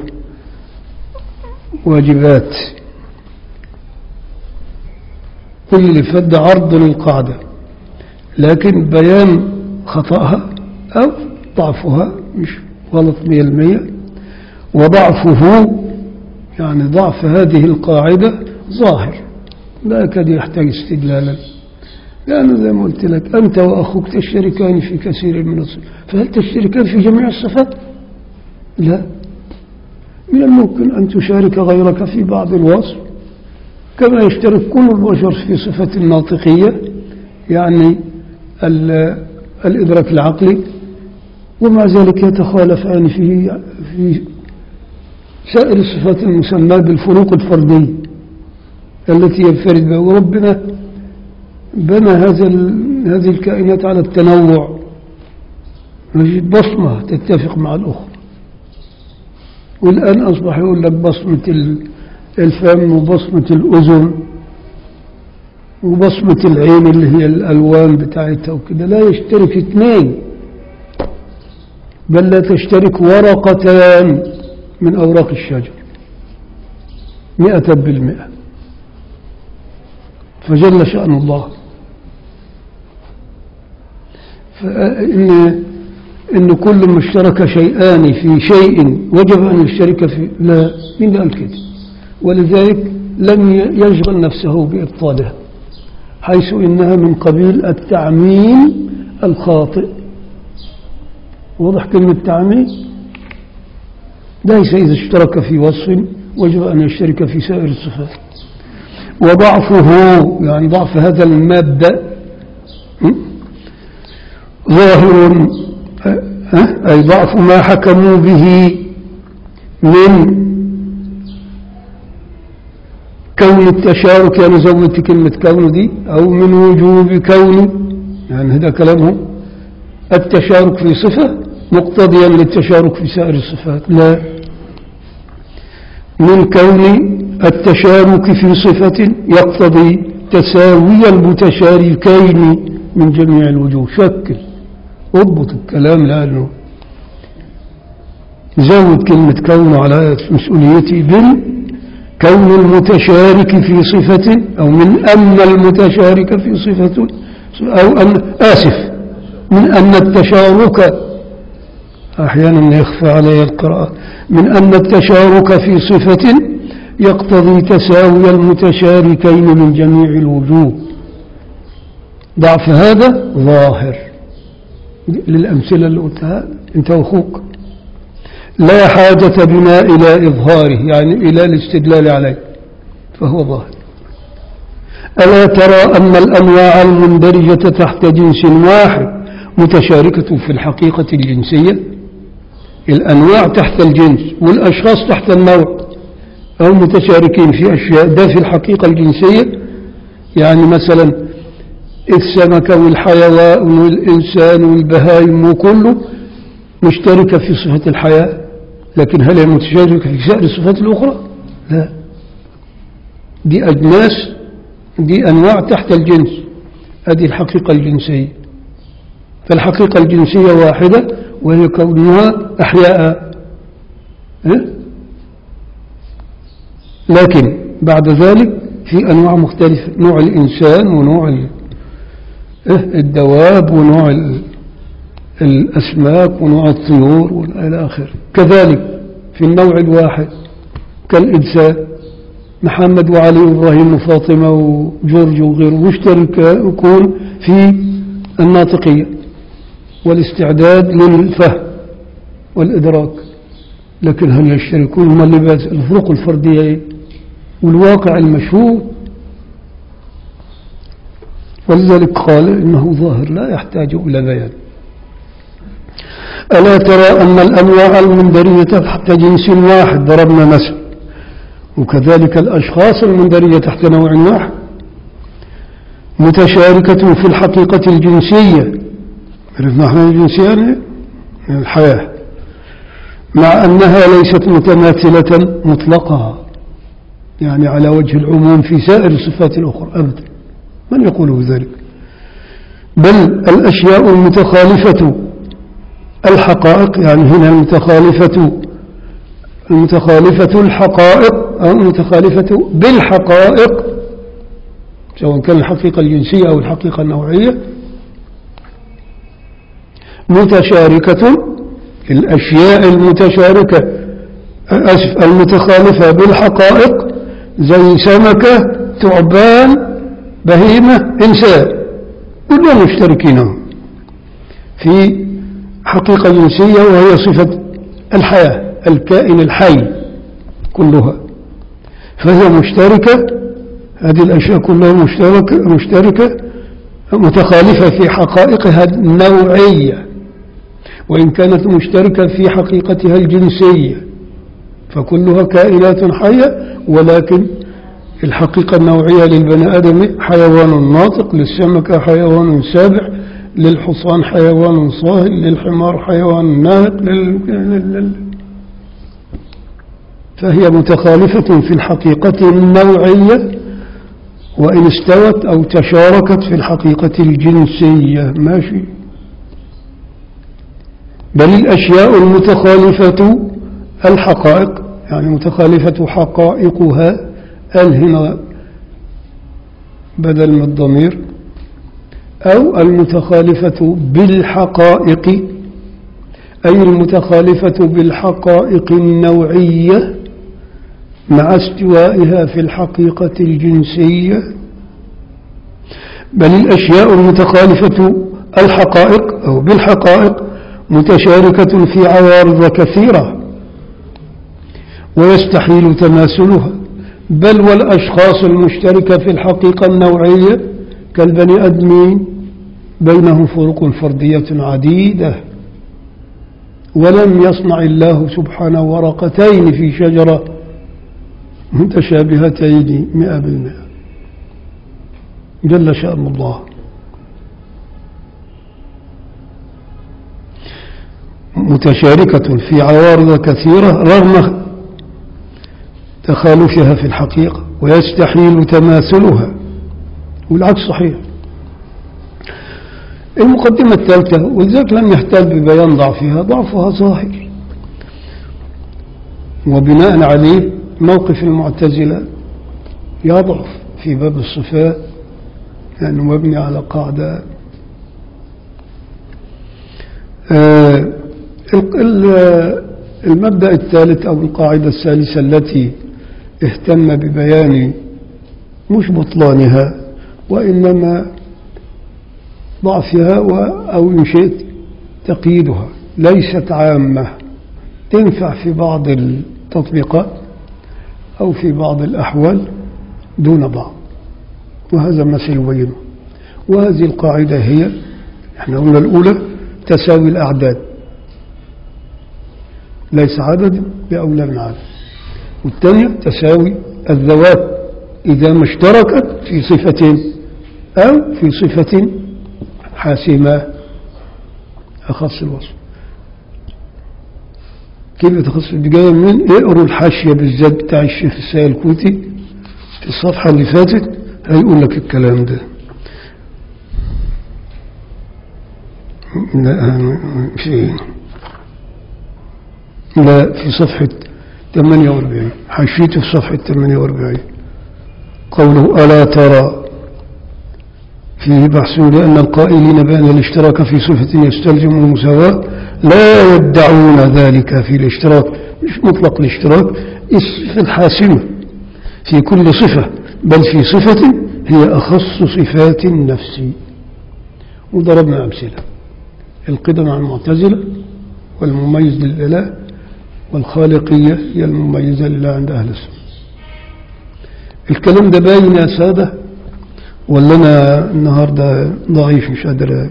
واجبات كل اللي فد عرض للقاعدة لكن بيان خطأها أو ضعفها مش غلط مية المية وضعفه يعني ضعف هذه القاعدة ظاهر لا يكاد يحتاج استدلالا لأنه زي ما قلت لك أنت وأخوك تشتركان في كثير من الصفات فهل تشتركان في جميع الصفات؟ لا من الممكن أن تشارك غيرك في بعض الوصف كما يشترك كل البشر في صفة الناطقية يعني الإدراك العقلي ومع ذلك يتخالفان في في سائر الصفات المسماة بالفروق الفردية التي ينفرد بها وربنا بنى هذا هذه الكائنات على التنوع نجد بصمة تتفق مع الأخرى والآن أصبح يقول لك بصمة الفم وبصمة الأذن وبصمة العين اللي هي الألوان بتاعتها وكده لا يشترك اثنين بل لا تشترك ورقتان من أوراق الشجر مئة بالمئة فجل شأن الله فإن إن كل ما اشترك شيئان في شيء وجب أن يشترك في لا من قال كده ولذلك لم يشغل نفسه بإبطالها حيث إنها من قبيل التعميم الخاطئ واضح كلمة تعميم ليس إذا اشترك في وصف وجب أن يشترك في سائر الصفات وضعفه يعني ضعف هذا المادة ظاهر أي ضعف ما حكموا به من كون التشارك يعني زودت كلمة كون دي أو من وجوب كون يعني هذا كلامهم التشارك في صفة مقتضيا للتشارك في سائر الصفات لا من كون التشارك في صفة يقتضي تساوي المتشاركين من جميع الوجوه شكل اضبط الكلام لأنه زود كلمة كون على مسؤوليتي بال كون المتشارك في صفة أو من أن المتشارك في صفة أو أن آسف من أن التشارك أحيانا يخفى علي القراءة من أن التشارك في صفة يقتضي تساوي المتشاركين من جميع الوجوه ضعف هذا ظاهر للأمثلة اللي قلتها أنت وأخوك لا حاجة بنا إلى إظهاره يعني إلى الاستدلال عليه فهو ظاهر ألا ترى أن الأنواع المندرجة تحت جنس واحد متشاركة في الحقيقة الجنسية الأنواع تحت الجنس والأشخاص تحت النوع أو متشاركين في أشياء ده في الحقيقة الجنسية يعني مثلا السمكة والحيوان والإنسان والبهائم وكله مشتركة في صفة الحياة لكن هل هي متشاركة في سائر الصفات الأخرى؟ لا دي أجناس دي أنواع تحت الجنس هذه الحقيقة الجنسية فالحقيقة الجنسية واحدة وهي كونها أحياء إيه؟ لكن بعد ذلك في أنواع مختلفة نوع الإنسان ونوع ال- إيه؟ الدواب ونوع ال- الأسماك ونوع الطيور وإلى آخره كذلك في النوع الواحد كالإنسان محمد وعلي وإبراهيم وفاطمة وجورج وغيره مشتركون في الناطقية والاستعداد للفهم والإدراك لكن هل يشتركون هم اللي بس الفروق الفردية إيه؟ والواقع المشهود ولذلك قال إنه ظاهر لا يحتاج إلى بيان ألا ترى أن الأنواع المندرية تحت جنس واحد ضربنا مثل وكذلك الأشخاص المندرية تحت نوع واحد متشاركة في الحقيقة الجنسية عرفنا احنا الجنسية يعني الحياة مع أنها ليست متماثلة مطلقة يعني على وجه العموم في سائر الصفات الأخرى أبدا من يقول بذلك بل الأشياء المتخالفة الحقائق يعني هنا المتخالفة المتخالفة الحقائق أو المتخالفة بالحقائق سواء كان الحقيقة الجنسية أو الحقيقة النوعية متشاركة الأشياء المتشاركة أسف المتخالفة بالحقائق زي سمكة ثعبان بهيمة إنسان كلهم مشتركين في حقيقة جنسية وهي صفة الحياة الكائن الحي كلها فهي مشتركة هذه الأشياء كلها مشتركة, مشتركة متخالفة في حقائقها النوعية وإن كانت مشتركة في حقيقتها الجنسية فكلها كائنات حية ولكن الحقيقة النوعية للبني آدم حيوان ناطق للسمكة حيوان سابع للحصان حيوان صاهل للحمار حيوان ناهق لل... لل... فهي متخالفة في الحقيقة النوعية وإن استوت أو تشاركت في الحقيقة الجنسية ماشي بل الأشياء المتخالفة الحقائق يعني متخالفة حقائقها ال هنا بدل من الضمير أو المتخالفة بالحقائق أي المتخالفة بالحقائق النوعية مع استوائها في الحقيقة الجنسية بل الأشياء المتخالفة الحقائق أو بالحقائق متشاركة في عوارض كثيرة ويستحيل تماثلها بل والأشخاص المشتركة في الحقيقة النوعية كالبني أدمين بينهم فروق فردية عديدة ولم يصنع الله سبحانه ورقتين في شجرة متشابهتين مئة بالمئة جل شأن الله متشاركة في عوارض كثيرة رغم تخالفها في الحقيقة ويستحيل تماثلها والعكس صحيح المقدمة الثالثة ولذلك لم يحتاج ببيان ضعفها ضعفها ظاهر وبناء عليه موقف المعتزلة يضعف في باب الصفات لأنه مبني على قاعدة آه، ال- ال- المبدأ الثالث أو القاعدة الثالثة التي اهتم ببيان مش بطلانها وإنما ضعفها و- أو إن شئت تقييدها ليست عامة تنفع في بعض التطبيقات أو في بعض الأحوال دون بعض وهذا ما سيبينه وهذه القاعدة هي احنا قلنا الأولى تساوي الأعداد ليس عدد بأولى من عدد والثانية تساوي الذوات إذا ما اشتركت في صفة أو في صفة حاسمة أخص الوصف كيف تخص جاية من اقروا الحاشية بالذات بتاع الشيخ السائل الكويتي في الصفحة اللي فاتت هيقول لك الكلام ده لا في لا في صفحة 48 حشيته في صفحة 48 قوله ألا ترى فيه بحث لأن القائلين بأن الاشتراك في صفة يستلزم المساواة لا يدعون ذلك في الاشتراك مش مطلق الاشتراك الصفة الحاسمة في كل صفة بل في صفة هي أخص صفات النفس وضربنا أمثلة القدم على المعتزلة والمميز للإله والخالقية هي المميزة لله عند أهل السنة الكلام ده باين يا سادة ولا أنا النهاردة ضعيف مش قادر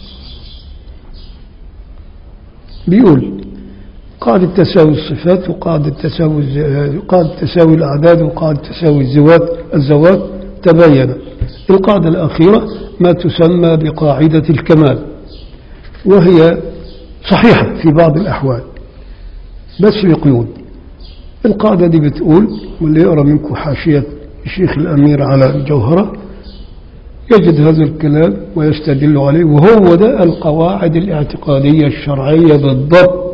بيقول قاعدة تساوي الصفات وقاعدة تساوي الز- قاعدة تساوي الأعداد وقاعدة تساوي الزوات الزوات تبين القاعدة الأخيرة ما تسمى بقاعدة الكمال وهي صحيحة في بعض الأحوال بس بقيود القاعدة دي بتقول واللي يقرأ منكم حاشية الشيخ الأمير على الجوهرة يجد هذا الكلام ويستدل عليه وهو ده القواعد الاعتقادية الشرعية بالضبط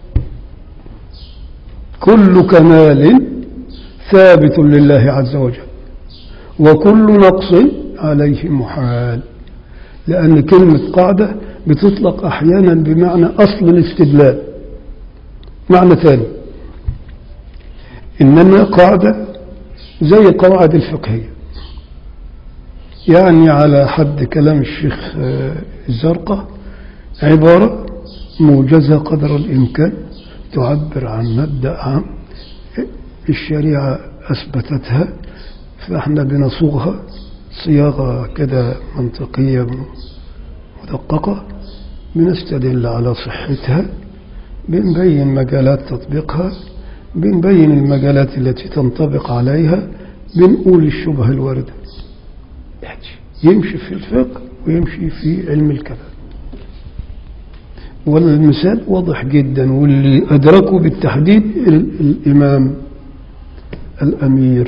كل كمال ثابت لله عز وجل وكل نقص عليه محال لأن كلمة قاعدة بتطلق أحيانا بمعنى أصل الاستدلال معنى ثاني إنما قاعدة زي القواعد الفقهية يعني على حد كلام الشيخ آه، الزرقة عبارة موجزة قدر الإمكان تعبر عن مبدأ عام الشريعة أثبتتها فإحنا بنصوغها صياغة كده منطقية مدققة بنستدل على صحتها بنبين مجالات تطبيقها بنبين المجالات التي تنطبق عليها بنقول الشبهة الواردة يمشي في الفقه ويمشي في علم الكلام والمثال واضح جدا واللي أدركه بالتحديد ال- الإمام الأمير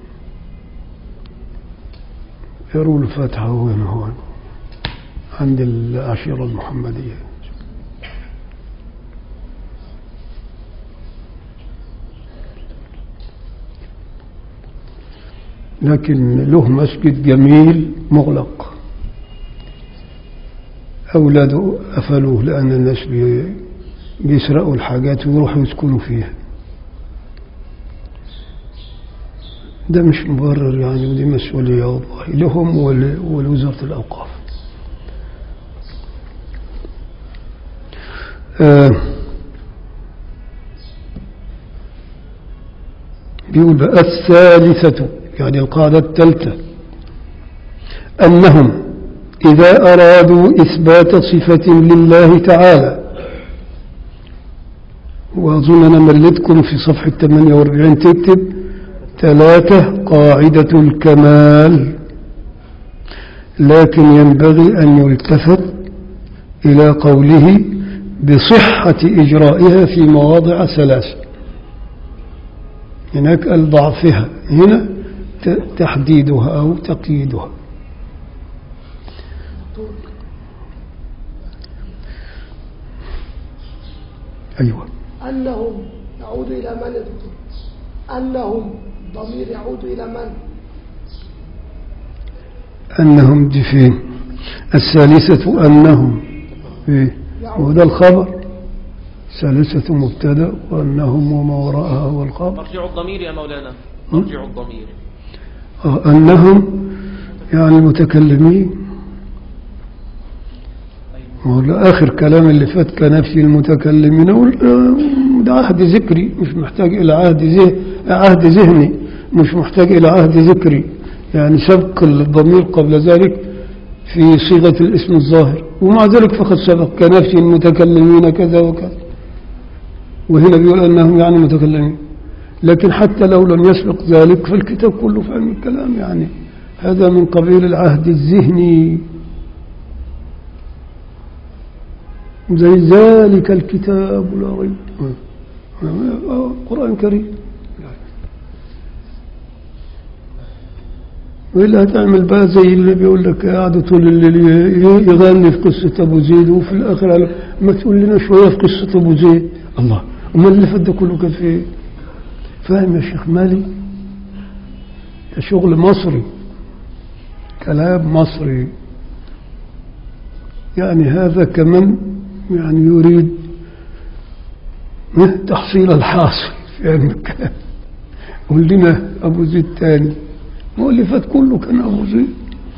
يروا الفاتحة وين هون عند العشيرة المحمدية لكن له مسجد جميل مغلق أولاده قفلوه لأن الناس بي- بيسرقوا الحاجات ويروحوا يسكنوا فيها ده مش مبرر يعني ودي مسؤولية والله لهم ول- ولوزارة الأوقاف آه بيقول بقى الثالثة يعني القاعدة الثالثة أنهم إذا أرادوا إثبات صفة لله تعالى وأظن أنا مليتكم في صفحة 48 تكتب ثلاثة قاعدة الكمال لكن ينبغي أن يلتفت إلى قوله بصحة إجرائها في مواضع ثلاثة هناك قال ضعفها هنا ت- تحديدها أو تقييدها أيوة أنهم يعود إلى من يا دكتور؟ أنهم ضمير يعود إلى من؟ أنهم دي فين الثالثة أنهم إيه وده الخبر ثالثة مبتدأ وأنهم وما وراءها هو الخبر مرجع الضمير يا مولانا م? مرجع الضمير آه، أنهم يعني المتكلمين هو ده آخر كلام اللي فات كنفي المتكلمين وال- آه، ده عهد ذكري مش محتاج إلى عهد ذه- عهد ذهني مش محتاج إلى عهد ذكري يعني سبق الضمير قبل ذلك في صيغة الاسم الظاهر ومع ذلك فقد سبق كنفي المتكلمين كذا وكذا وهنا بيقول أنهم يعني متكلمين لكن حتى لو لم يسبق ذلك فالكتاب كله في علم الكلام يعني هذا من قبيل العهد الذهني زي ذلك الكتاب لا ريب آه، قرآن كريم وإلا هتعمل بقى زي اللي بيقول لك قاعد طول الليل ي- يغني في قصة أبو زيد وفي الآخر قال ما تقول لنا شوية في قصة أبو زيد الله أمال اللي فات ده كله كان في إيه؟ فاهم يا شيخ مالي ده شغل مصري كلام مصري يعني هذا كمن يعني يريد تحصيل الحاصل في علم الكلام قول لنا أبو زيد تاني هو اللي فات كله كان أبو زيد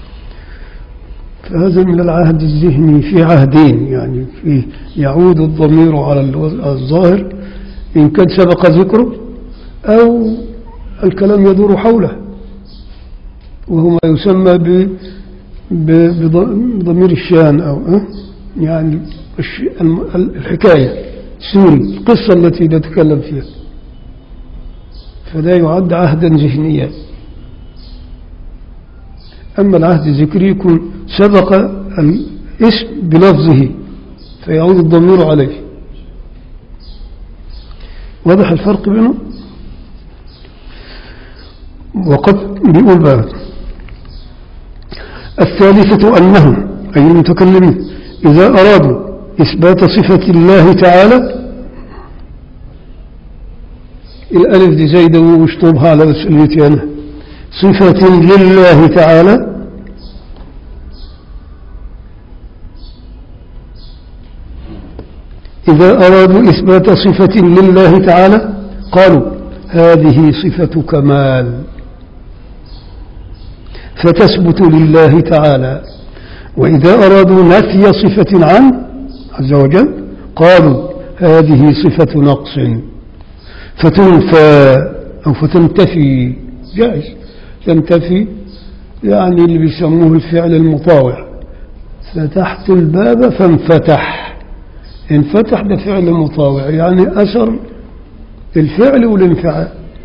فهذا من العهد الذهني في عهدين يعني فيه يعود الضمير على الوز- الظاهر إن كان سبق ذكره أو الكلام يدور حوله وهو ما يسمى ب ب- بض- بضمير الشان أو أه؟ يعني الش- الم- الحكاية السوري القصة التي نتكلم فيها فده يعد عهدا ذهنيا أما العهد الذكري يكون سبق الاسم بلفظه فيعود الضمير عليه واضح الفرق بينهم وقد بيقول بقى الثالثة أنهم أي المتكلمين إذا أرادوا إثبات صفة الله تعالى الألف دي زايدة واشطبها على مسؤوليتي أنا صفة لله تعالى إذا أرادوا إثبات صفة لله تعالى قالوا هذه صفة كمال فتثبت لله تعالى وإذا أرادوا نفي صفة عنه عز وجل قالوا هذه صفة نقص فتنفى أو فتنتفي جائز تنتفي يعني اللي بيسموه الفعل المطاوع فتحت الباب فانفتح انفتح ده فعل مطاوع يعني أثر الفعل والانفعال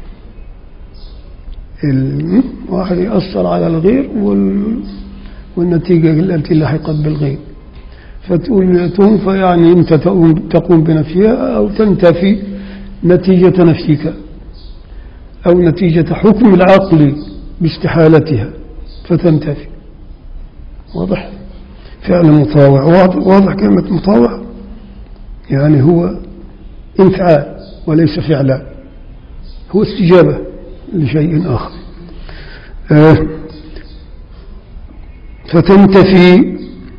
الواحد يأثر على الغير وال... والنتيجة التي لحقت بالغير فتقول تنفى يعني أنت تقوم, تقوم بنفيها أو تنتفي نتيجة نفيك أو نتيجة حكم العقل باستحالتها فتنتفي واضح فعل مطاوع واضح, واضح كلمة مطاوع يعني هو انفعال وليس فعلا هو استجابة لشيء آخر آه فتنتفي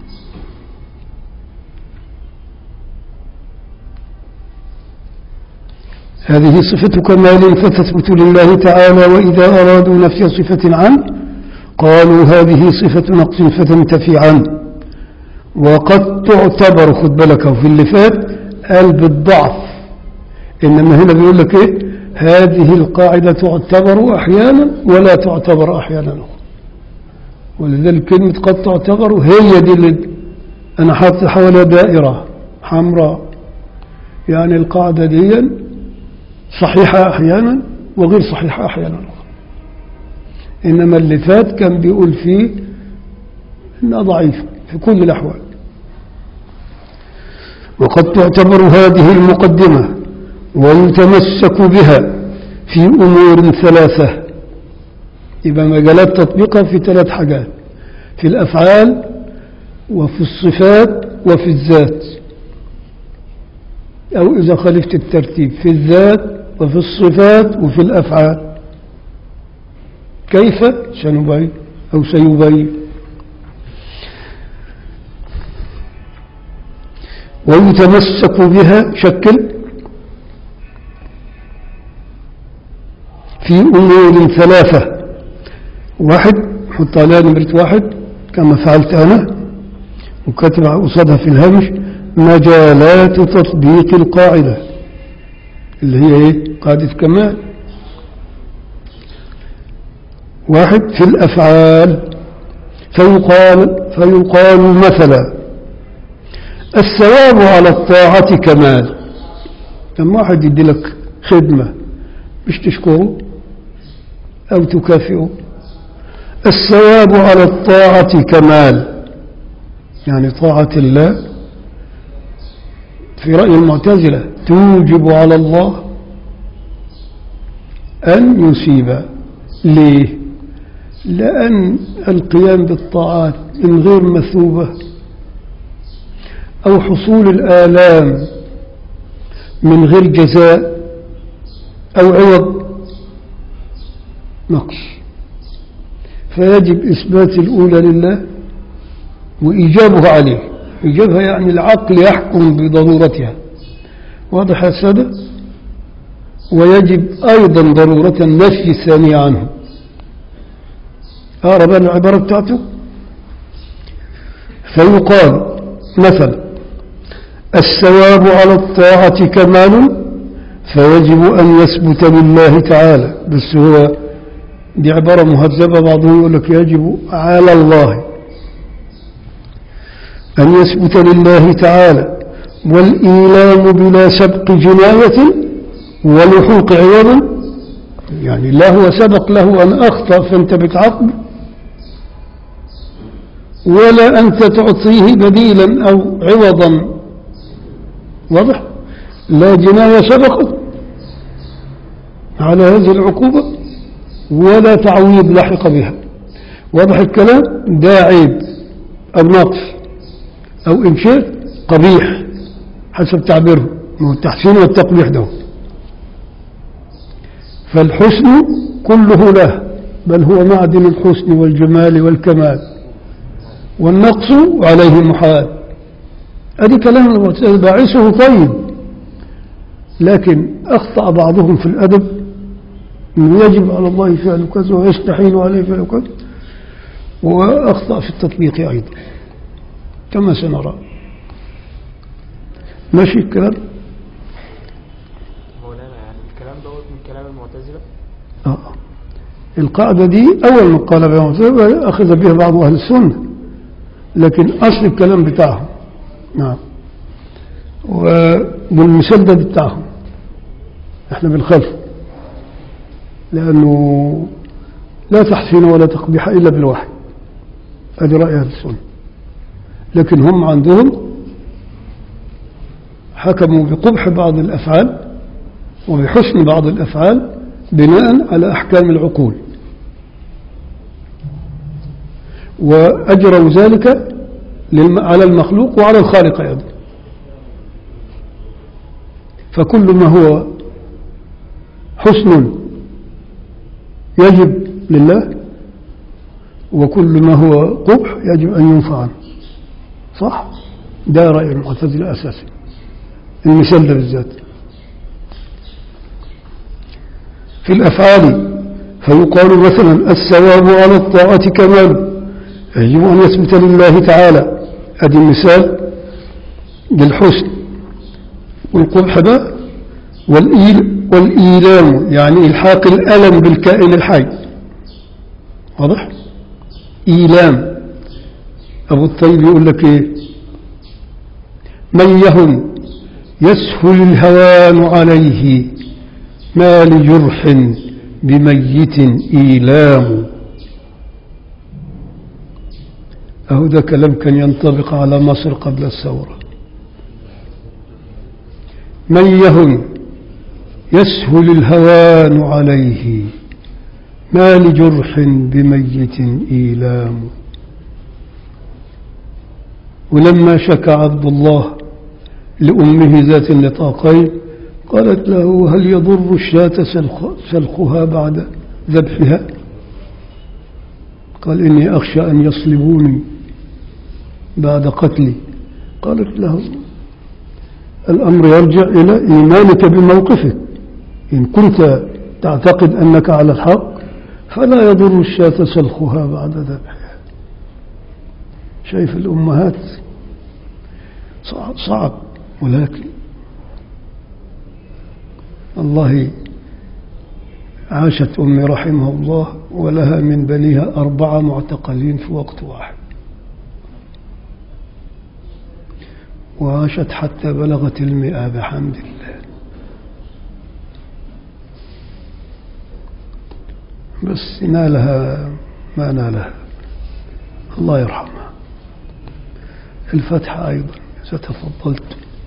هذه صفة كمال فتثبت لله تعالى وإذا أرادوا نفي صفة عنه قالوا هذه صفة نقص فتنتفي عنه وقد تعتبر خد بالك في اللي فات قال بالضعف إنما هنا بيقول لك إيه هذه القاعدة تعتبر أحيانا ولا تعتبر أحيانا أخرى ولذلك كلمة قد تعتبر هي دي اللي أنا حاطط حواليها دائرة حمراء يعني القاعدة دي صحيحة أحيانا وغير صحيحة أحيانا أخرى إنما اللي فات كان بيقول فيه إنها ضعيفة في كل الأحوال وقد تعتبر هذه المقدمة ويتمسك بها في أمور ثلاثة يبقى مجالات تطبيقها في ثلاث حاجات في الأفعال وفي الصفات وفي الذات أو إذا خالفت الترتيب في الذات وفي الصفات وفي الأفعال كيف سنبين أو سيبين ويتمسك بها شكل في أمور ثلاثة واحد حط عليها نمرة واحد كما فعلت أنا وكتب قصادها في الهامش مجالات تطبيق القاعدة اللي هي ايه قاعدة كمال واحد في الأفعال فيقال فيقال مثلا الثواب على الطاعة كمال لما واحد يدي لك خدمة مش تشكره أو تكافئه الثواب على الطاعة كمال يعني طاعة الله في رأي المعتزلة توجب على الله أن يصيب ليه لأن القيام بالطاعات من غير مثوبة أو حصول الآلام من غير جزاء أو عوض نقص فيجب إثبات الأولى لله وإيجابها عليه إيجابها يعني العقل يحكم بضرورتها واضح يا سادة ويجب أيضا ضرورة النفي الثانية عنه أقرب العبارة بتاعته فيقال مثلا الثواب على الطاعة كمال فيجب أن يثبت لله تعالى بس هو دي عبارة مهذبة بعضهم يقول لك يجب على الله أن يثبت لله تعالى والإيلام بلا سبق جناية ولحوق عوض يعني لا هو سبق له أن أخطأ فأنت بتعاقب ولا أنت تعطيه بديلا أو عوضا واضح لا جناية سبقت على هذه العقوبة ولا تعويض لحق بها واضح الكلام ده عيب أو نقص أو إن شئت قبيح حسب تعبيره ما هو التحسين والتقبيح ده فالحسن كله له بل هو معدن الحسن والجمال والكمال والنقص عليه محال أدي كلام المعتزلة باعثه طيب لكن أخطأ بعضهم في الأدب أنه يجب على الله فعل كذا ويستحيل عليه فعل كذا وأخطأ في التطبيق أيضا كما سنرى ماشي الكلام مولانا يعني الكلام دوت من كلام المعتزلة آه. القاعدة دي أول ما قال بها المعتزلة أخذ بها بعض أهل السنة لكن أصل الكلام بتاعهم نعم والمسدد بتاعهم احنا بالخلف لأنه لا تحسين ولا تقبيح إلا بالوحي هذه رأي أهل السنة لكن هم عندهم حكموا بقبح بعض الأفعال وبحسن بعض الأفعال بناء على أحكام العقول وأجروا ذلك للم- على المخلوق وعلى الخالق أيضا فكل ما هو حسن يجب لله وكل ما هو قبح يجب أن ينفع عنه صح؟ ده رأي المعتزلة أساسا المثال ده بالذات في الأفعال فيقال مثلا الثواب على الطاعة كمال يجب أن يثبت لله تعالى هذه المثال بالحسن والقبح ده والإيل والإيلام يعني إلحاق الألم بالكائن الحي واضح؟ إيلام أبو الطيب يقول لك إيه من يهن يسهل الهوان عليه ما لجرح بميت إيلام أهو ده كلام كان ينطبق على مصر قبل الثورة من يهن يسهل الهوان عليه ما لجرح بميت إيلام ولما شكى عبد الله لأمه ذات النطاقين قالت له هل يضر الشاة سلخ- سلخها بعد ذبحها قال إني أخشى أن يصلبوني بعد قتلي قالت له الأمر يرجع إلى إيمانك بموقفك إن كنت تعتقد أنك على الحق فلا يضر الشاة سلخها بعد ذبحها شايف الأمهات صعب, صعب ولكن الله عاشت أمي رحمه الله ولها من بنيها أربعة معتقلين في وقت واحد وعاشت حتى بلغت المئة بحمد الله بس نالها ما نالها الله يرحمها الفتحة أيضا إذا تفضلت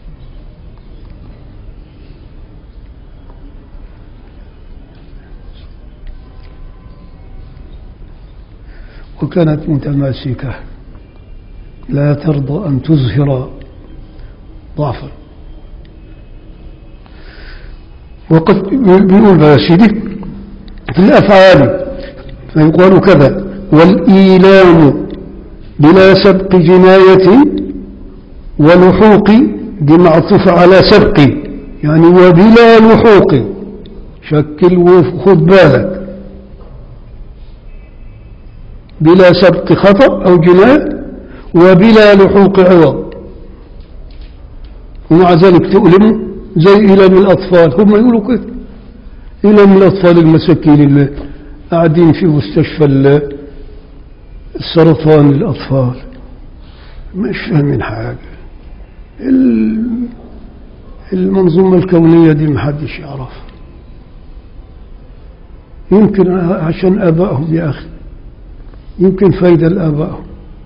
وكانت متماسكة لا ترضى أن تظهر ضعفا وقد بيقول بقى يا سيدي في الأفعال فيقال كذا والإيلام بلا سبق جناية ولحوق دي معطوف على سبق يعني وبلا لحوق شكل وخد بالك بلا سبق خطأ أو جناية وبلا لحوق عوض ومع ذلك تؤلم زي إلم الأطفال هم يقولوا كده إلم الأطفال المساكين اللي قاعدين في مستشفى ال- السرطان للأطفال مش فاهمين حاجة ال- المنظومة الكونية دي محدش يعرفها يمكن عشان آبائهم يا أخي يمكن فايدة لآبائهم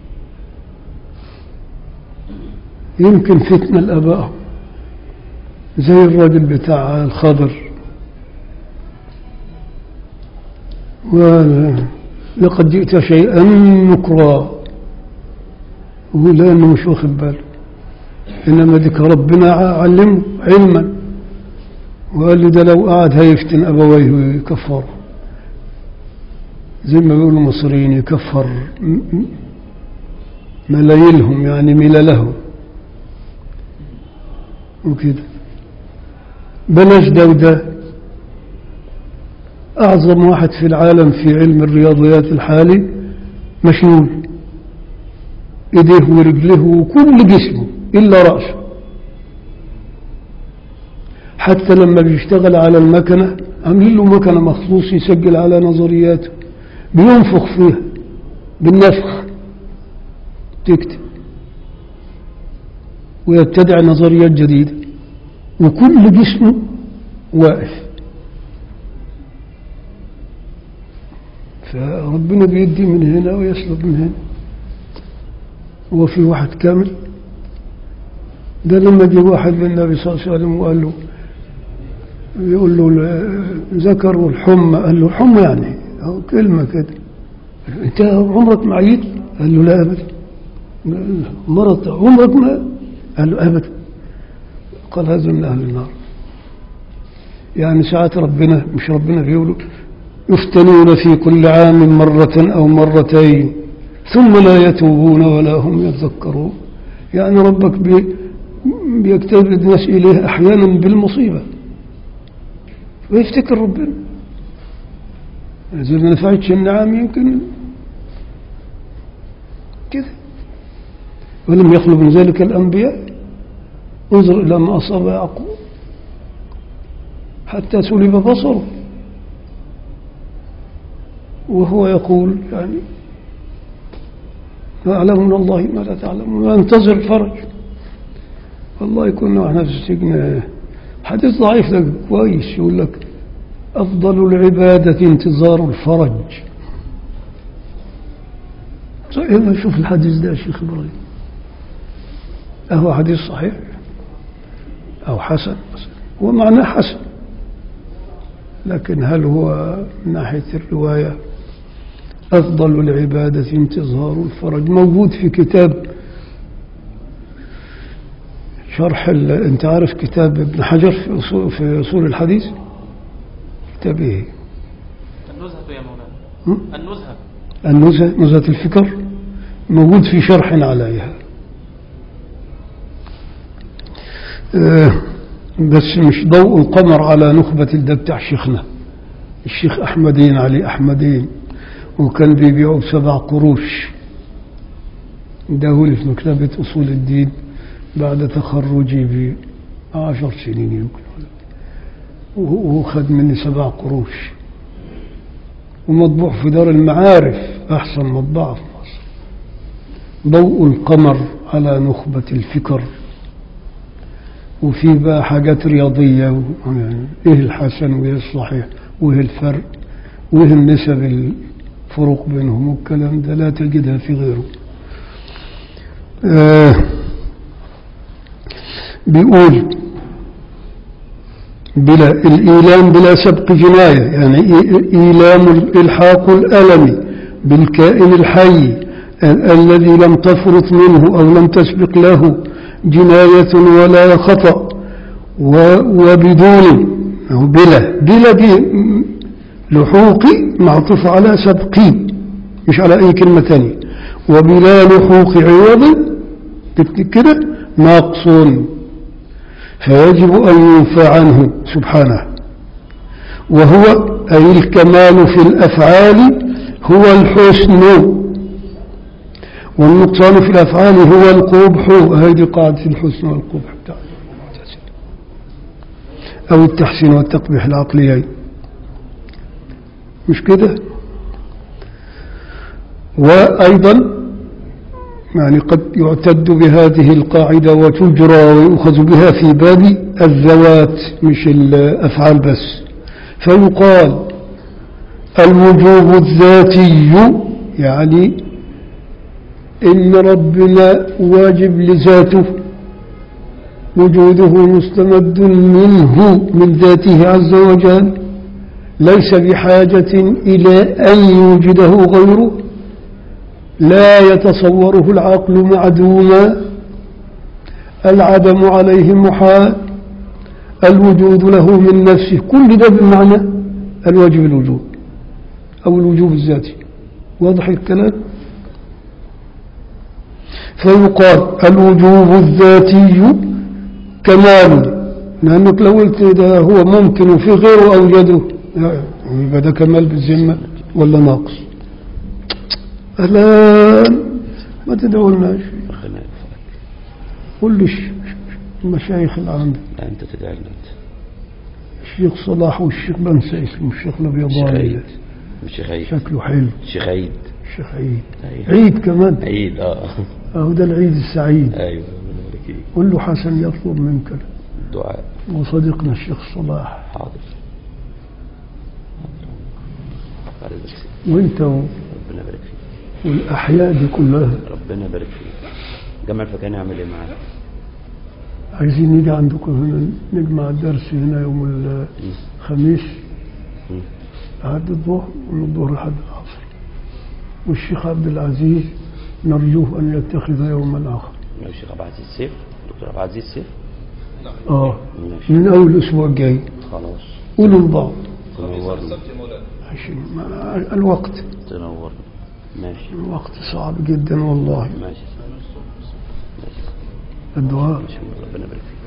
يمكن فتنة لآبائهم زي الراجل بتاع الخضر ولقد جئت شيئا نكرا يقول لأنه مش واخد باله إنما ذكر ربنا علمه علما وقال لي ده لو قعد هيفتن أبويه ويكفر زي ما بيقولوا المصريين يكفر م- م- ملايلهم يعني مللهم وكده بلاش ده وده أعظم واحد في العالم في علم الرياضيات الحالي مشلول إيديه ورجله وكل جسمه إلا رأسه حتى لما بيشتغل على المكنة عاملين له مكنة مخصوص يسجل على نظرياته بينفخ فيها بالنفخ تكتب ويبتدع نظريات جديدة وكل جسمه واقف فربنا بيدي من هنا ويسلب من هنا هو في واحد كامل ده لما جه واحد للنبي صلى الله عليه وسلم وقال له يقول له ذكر والحمى قال له حمى يعني أو كلمة كده انت عمرك معيت قال له لا ابدا مرض عمرك ما قال له ابدا قال هذا من اهل النار يعني ساعات ربنا مش ربنا بيقولوا يفتنون في كل عام مرة أو مرتين ثم لا يتوبون ولا هم يتذكرون يعني ربك بي بيجتذب الناس إليه أحيانا بالمصيبة ويفتكر ربنا إذا ما نفعتش النعم يمكن كذا ولم يخلو من ذلك الأنبياء انظر إلى ما أصاب يعقوب حتى سلب بصره وهو يقول يعني أعلم من الله ما لا تعلمون وانتظر الفرج والله كنا واحنا في السجن حديث ضعيف ده كويس يقول لك أفضل العبادة انتظار الفرج صحيح شوف الحديث ده يا شيخ إبراهيم أهو حديث صحيح أو حسن هو معناه حسن لكن هل هو من ناحية الرواية أفضل العبادة انتظار الفرج موجود في كتاب شرح ال... انت عارف كتاب ابن حجر في اصول, في أصول الحديث كتاب ايه النزهة يا مولانا هم؟ النزهة النزهة نزهة الفكر موجود في شرح عليها آه، بس مش ضوء القمر على نخبة ده بتاع شيخنا الشيخ أحمدين علي أحمدين وكان بيبيعه بسبع قروش ده هو اللي في مكتبة أصول الدين بعد تخرجي بعشر سنين يمكن وهو خد مني سبع قروش ومطبوع في دار المعارف أحسن مطبعة في مصر ضوء القمر على نخبة الفكر وفي بقى حاجات رياضية و- يعني إيه الحسن وإيه الصحيح وإيه الفرق وإيه النسب الفروق بينهم والكلام ده لا تجدها في غيره آه بيقول بلا الإيلام بلا سبق جناية يعني إي- إيلام الإلحاق الألم بالكائن الحي ال- الذي لم تفرط منه أو لم تسبق له جناية ولا خطأ و- وبدون أو بلا بلا دي م- لحوقي معطوف على سبقي مش على أي كلمة ثانية وبلا لحوق عوض تكتب كده ناقص فيجب أن ينفى عنه سبحانه وهو أي الكمال في الأفعال هو الحسن والنقصان في الأفعال هو القبح هذه قاعدة الحسن والقبح بتاع المعتزلة. أو التحسين والتقبيح العقليين مش كده وأيضا يعني قد يعتد بهذه القاعدة وتجرى ويؤخذ بها في باب الذوات مش الأفعال بس فيقال الوجوب الذاتي يعني إن ربنا واجب لذاته وجوده مستمد منه من ذاته عز وجل ليس بحاجة إلى أن يوجده غيره لا يتصوره العقل معدوما العدم عليه محال الوجود له من نفسه كل ده بمعنى الواجب الوجوب أو الوجوب الذاتي واضح الكلام فيقال الوجوب الذاتي كمال لأنك لو قلت ده هو ممكن وفي غيره أوجده لا، يبقى ده كمال بالذمة ولا ناقص أهلا ما تدعوناش ربنا يغفرك قول لي الش- المشايخ اللي عندك لا انت تدعي لنا انت الشيخ صلاح والشيخ بنسى اسمه الشيخ الشيخ الابيضاني عيد الشيخ عيد شكله حلو الشيخ عيد الشيخ عيد أيوة. عيد كمان عيد اه اهو ده العيد السعيد ايوه ربنا يبارك فيك. قل له حسن يطلب منك الدعاء وصديقنا الشيخ صلاح حاضر حاضر. الله يبارك فيك. وانت و- ربنا يبارك فيك والاحياء دي كلها ربنا يبارك فيك جمع الفكاني يعمل ايه معاك عايزين نيجي عندكم هنا نجمع الدرس هنا يوم الخميس مم. لحد الظهر ومن الظهر لحد العصر والشيخ عبد العزيز نرجوه ان يتخذ يوما اخر يا الشيخ عبد العزيز سيف دكتور عبد العزيز سيف اه ماشي من اول الاسبوع الجاي خلاص قولوا لبعض تنورنا عشان ما الوقت تنورنا ماشي الوقت صعب جدا والله ماشي ماشي الدعاء ماشي ربنا يبارك فيك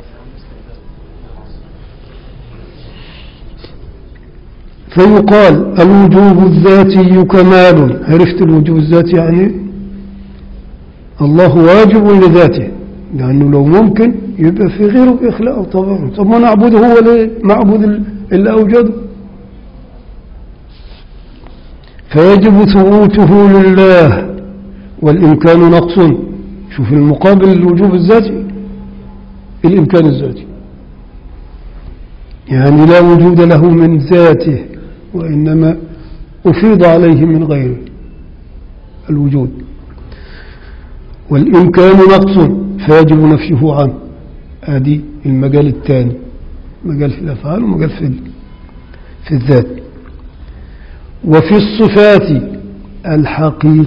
فيقال الوجوب الذاتي كمال عرفت الوجوب الذاتي يعني الله واجب لذاته لأنه لو ممكن يبقى في غيره إخلاء طبعا طب ما نعبده هو ليه معبود ال- اللي أوجده فيجب ثبوته لله والإمكان نقص شوف المقابل الوجوب الذاتي الإمكان الذاتي يعني لا وجود له من ذاته وإنما أفيض عليه من غيره الوجود والإمكان نقص فيجب نفيه عنه هذه المجال الثاني مجال في الأفعال ومجال في ال- في الذات وفي الصفات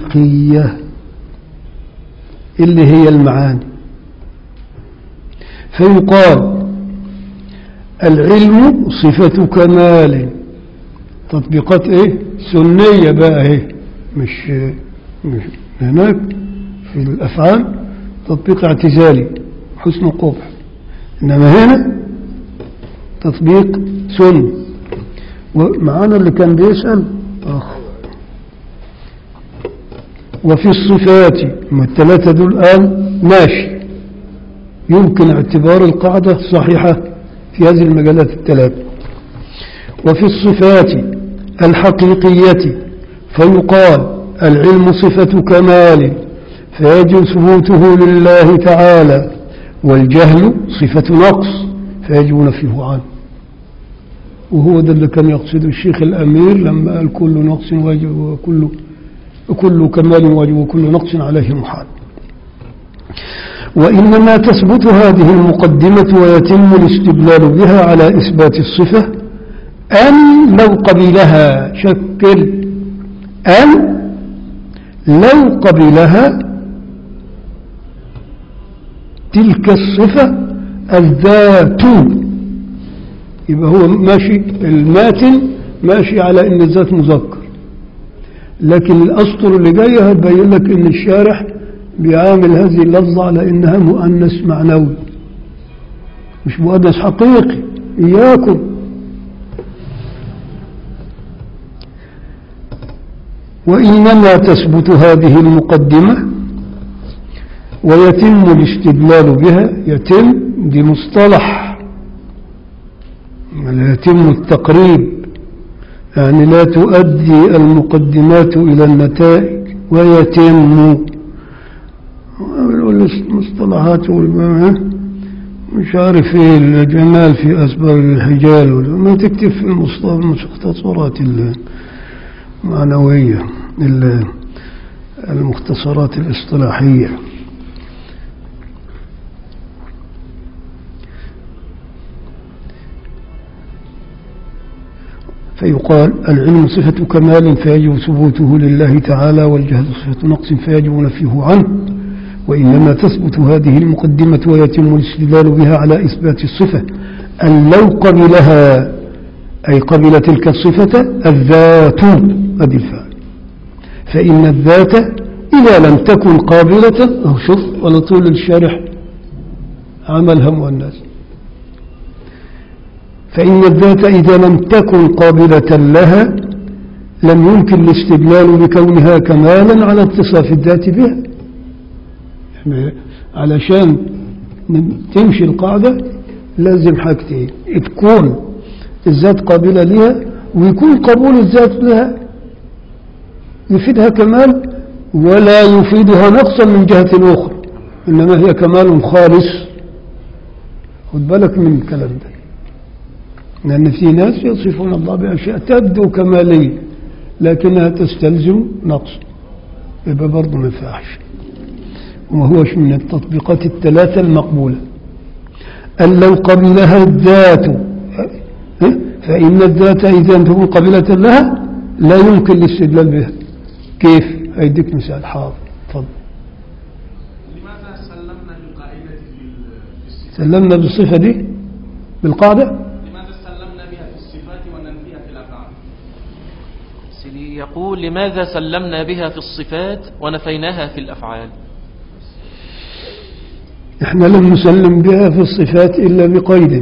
الحقيقية اللي هي المعاني فيقال العلم صفة كمال تطبيقات ايه سنية بقى ايه مش, مش هناك في الأفعال تطبيق اعتزالي حسن قبح إنما هنا تطبيق سن ومعانا اللي كان بيسأل أخ وفي الصفات ما الثلاثة دول قال ماشي يمكن اعتبار القاعدة صحيحة في هذه المجالات الثلاثة وفي الصفات الحقيقية فيقال العلم صفة كمال فيجب ثبوته لله تعالى والجهل صفة نقص فيجب نفيه عنه وهو ده اللي كان يقصده الشيخ الأمير لما قال كل نقص واجب وكل كل كمال واجب وكل نقص عليه محال وإنما تثبت هذه المقدمة ويتم الاستدلال بها على إثبات الصفة أن لو قبلها شكل أن لو قبلها تلك الصفة الذات يبقى هو ماشي الماتن ماشي على ان الذات مذكر لكن الاسطر اللي جايه هتبين لك ان الشارح بيعامل هذه اللفظه على انها مؤنث معنوي مش مؤنث حقيقي اياكم وانما تثبت هذه المقدمه ويتم الاستدلال بها يتم دي مصطلح لا يتم التقريب يعني لا تؤدي المقدمات إلى النتائج ويتم المصطلحات مش عارف ايه الجمال في أسباب الحجال ما تكتب في المختصرات المعنوية المختصرات الاصطلاحية فيقال العلم صفة كمال فيجب ثبوته لله تعالى والجهل صفة نقص فيجب نفيه عنه وإنما تثبت هذه المقدمة ويتم الاستدلال بها على إثبات الصفة أن لو قبلها أي قبل تلك الصفة الذات أدي الفعل فإن الذات إذا لم تكن قابلة أو شوف على طول الشارح عملها مؤنث فإن الذات إذا لم تكن قابلة لها لم يمكن الاستدلال بكونها كمالا على اتصاف الذات بها يعني علشان تمشي القاعدة لازم حاجتين تكون الذات قابلة لها ويكون قبول الذات لها يفيدها كمال ولا يفيدها نقصا من جهة أخرى إنما هي كمال خالص خد بالك من الكلام ده لأن في ناس يصفون الله بأشياء تبدو كمالية لكنها تستلزم نقص يبقى برضه ما ينفعش وما هوش من التطبيقات الثلاثة المقبولة أن لو قبلها الذات فإن الذات إذا تكون قبلة لها لا يمكن الاستدلال بها كيف؟ أيديك مثال حاضر تفضل لماذا سلمنا بالقاعدة في الصفات؟ سلمنا بالصفة دي بالقاعدة لماذا سلمنا بها في الصفات وننفيها في الأفعال؟ سيدي يقول لماذا سلمنا بها في الصفات ونفيناها في الأفعال احنا لم نسلم بها في الصفات إلا بقيد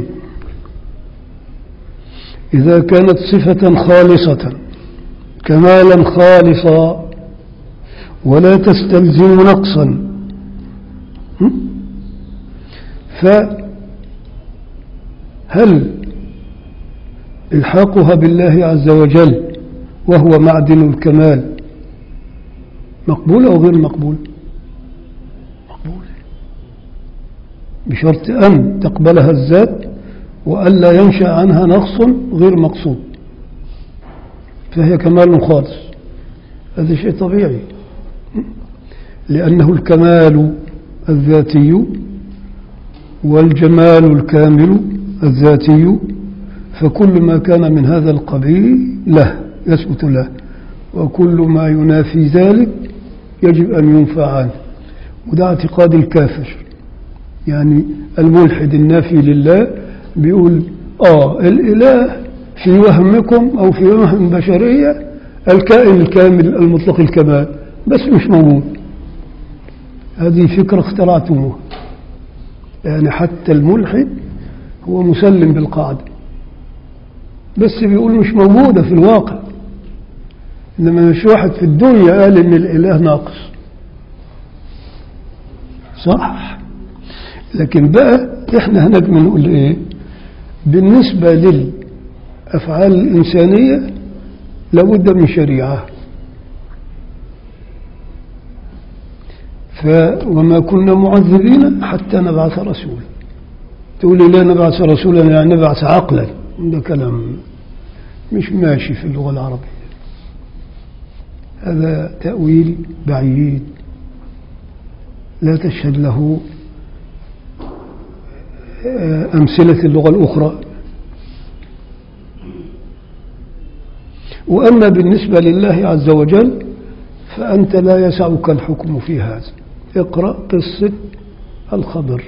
إذا كانت صفة خالصة كمالا خالصا ولا تستلزم نقصا هم؟ فهل الحاقها بالله عز وجل وهو معدن الكمال مقبول أو غير مقبول مقبول بشرط أن تقبلها الذات وألا ينشأ عنها نقص غير مقصود فهي كمال خالص هذا شيء طبيعي لأنه الكمال الذاتي والجمال الكامل الذاتي فكل ما كان من هذا القبيل له يثبت له وكل ما ينافي ذلك يجب أن ينفى عنه وده اعتقاد الكافر يعني الملحد النافي لله بيقول آه الإله في وهمكم أو في وهم بشرية الكائن الكامل المطلق الكمال بس مش موجود هذه فكرة اخترعتموها يعني حتى الملحد هو مسلم بالقاعدة بس بيقول مش موجودة في الواقع إنما مش واحد في الدنيا قال إن الإله ناقص صح لكن بقى إحنا هناك بنقول إيه بالنسبة للأفعال الإنسانية لابد من شريعة ف وما كنا معذبين حتى نبعث رسولا تقولي لا نبعث رسولا يعني نبعث عقلا ده كلام مش ماشي في اللغة العربية هذا تأويل بعيد لا تشهد له آه، أمثلة اللغة الأخرى وأما بالنسبة لله عز وجل فأنت لا يسعك الحكم في هذا اقرأ قصة الخضر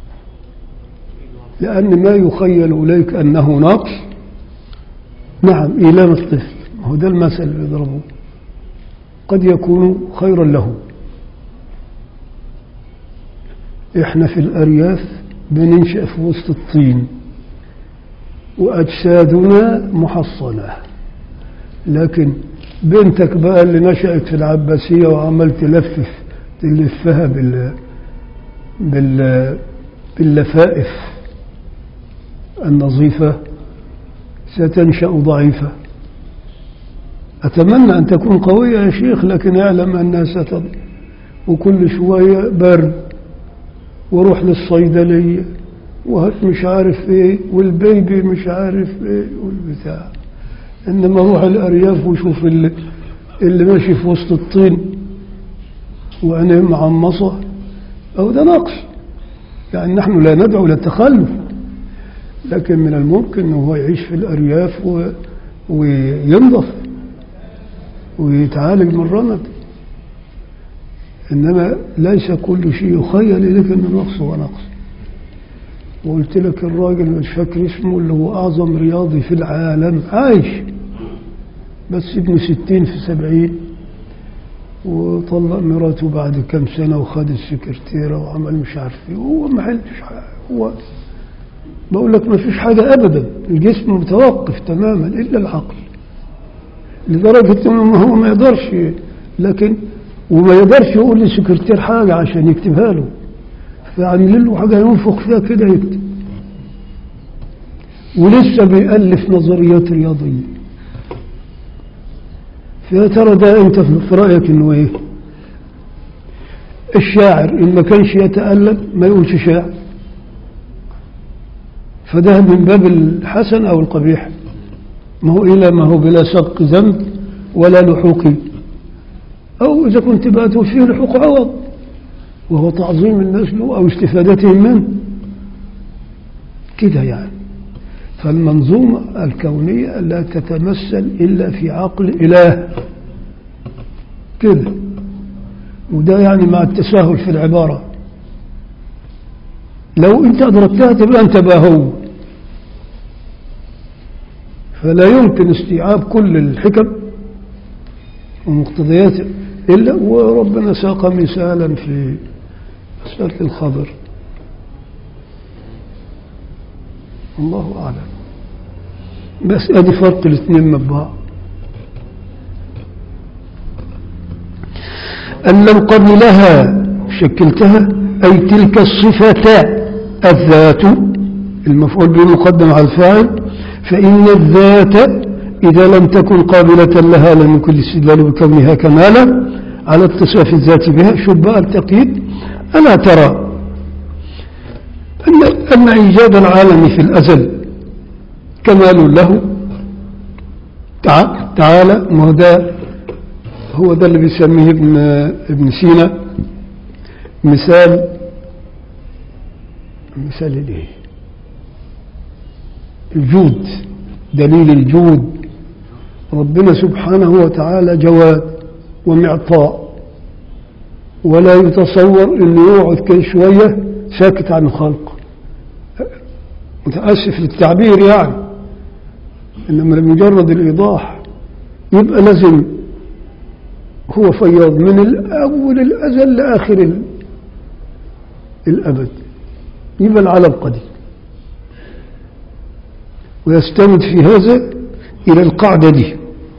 لأن ما يخيل إليك أنه نقص نعم إيلام الطفل هو ده المثل اللي بيضربه قد يكون خيرا له احنا في الأرياف بننشأ في وسط الطين وأجسادنا محصنة لكن بنتك بقى اللي نشأت في العباسية وعمل تلفف تلفها بال بال باللفائف النظيفة ستنشأ ضعيفة أتمنى أن تكون قوية يا شيخ لكن أعلم أنها ستض وكل شوية برد وروح للصيدلية وهات مش عارف ايه والبيبي مش عارف ايه والبتاع انما روح الارياف وشوف اللي, اللي ماشي في وسط الطين وعينيه معمصة او ده نقص يعني نحن لا ندعو للتخلف لكن من الممكن انه هو يعيش في الارياف و... وينظف ويتعالج من الرمد إنما ليس كل شيء يخيل إليك أنه نقص ونقص وقلت لك الراجل مش فاكر اسمه اللي هو أعظم رياضي في العالم عايش بس ابن ستين في سبعين وطلق مراته بعد كم سنة وخد السكرتيرة وعمل مش عارف ايه وهو ما حلتش حاجة هو بقول لك ما فيش حاجة أبدا الجسم متوقف تماما إلا العقل لدرجة إنه هو ما يقدرش لكن وما يقدرش يقول للسكرتير حاجة عشان يكتبها له فعاملين له حاجة ينفخ فيها كده يكتب ولسه بيألف نظريات رياضية فيا ترى ده انت في رأيك انه ايه الشاعر ان ما كانش يتألم ما يقولش شاعر فده من باب الحسن او القبيح ما هو إلى ما هو بلا سبق ذنب ولا لحوق أو إذا كنت بقى تقول فيه لحوق عوض وهو تعظيم الناس له أو استفادتهم منه كده يعني فالمنظومة الكونية لا تتمثل إلا في عقل إله كده وده يعني مع التساهل في العبارة لو أنت أدركتها تبقى أنت بقى هو فلا يمكن استيعاب كل الحكم ومقتضيات إلا وربنا ساق مثالا في مسألة الخبر الله أعلم بس أدي فرق الاثنين من بعض أن لو قبلها شكلتها أي تلك الصفة الذات المفعول به مقدم على الفاعل فإن الذات إذا لم تكن قابلة لها لم يكن الاستدلال بكونها كمالا على اتصاف الذات بها شو بقى التقييد ألا ترى أن, أن إيجاد العالم في الأزل كمال له تع- تعالى ما هو ده هو ده اللي بيسميه ابن ابن سينا مثال مثال الايه الجود دليل الجود ربنا سبحانه وتعالى جواد ومعطاء ولا يتصور انه يقعد كل شويه ساكت عن الخلق متأسف للتعبير يعني إنما لمجرد الإيضاح يبقى لازم هو فياض من الأول الأزل لآخر ال- الأبد يبقى العالم قديم ويستند في هذا إلى القاعدة دي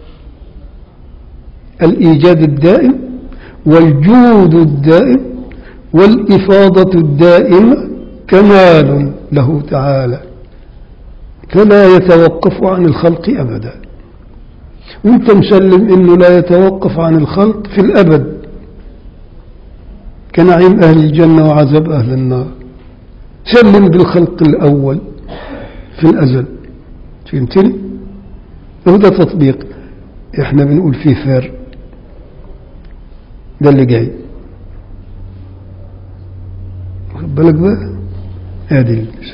الإيجاد الدائم والجود الدائم والإفاضة الدائمة كمال له تعالى فلا يتوقف عن الخلق أبدا وانت مسلم انه لا يتوقف عن الخلق في الأبد كنعيم أهل الجنة وعذاب أهل النار سلم بالخلق الأول في الأزل فهمتني؟ وده تطبيق احنا بنقول فيه فرق ده اللي جاي واخد بالك بقى ادي المثال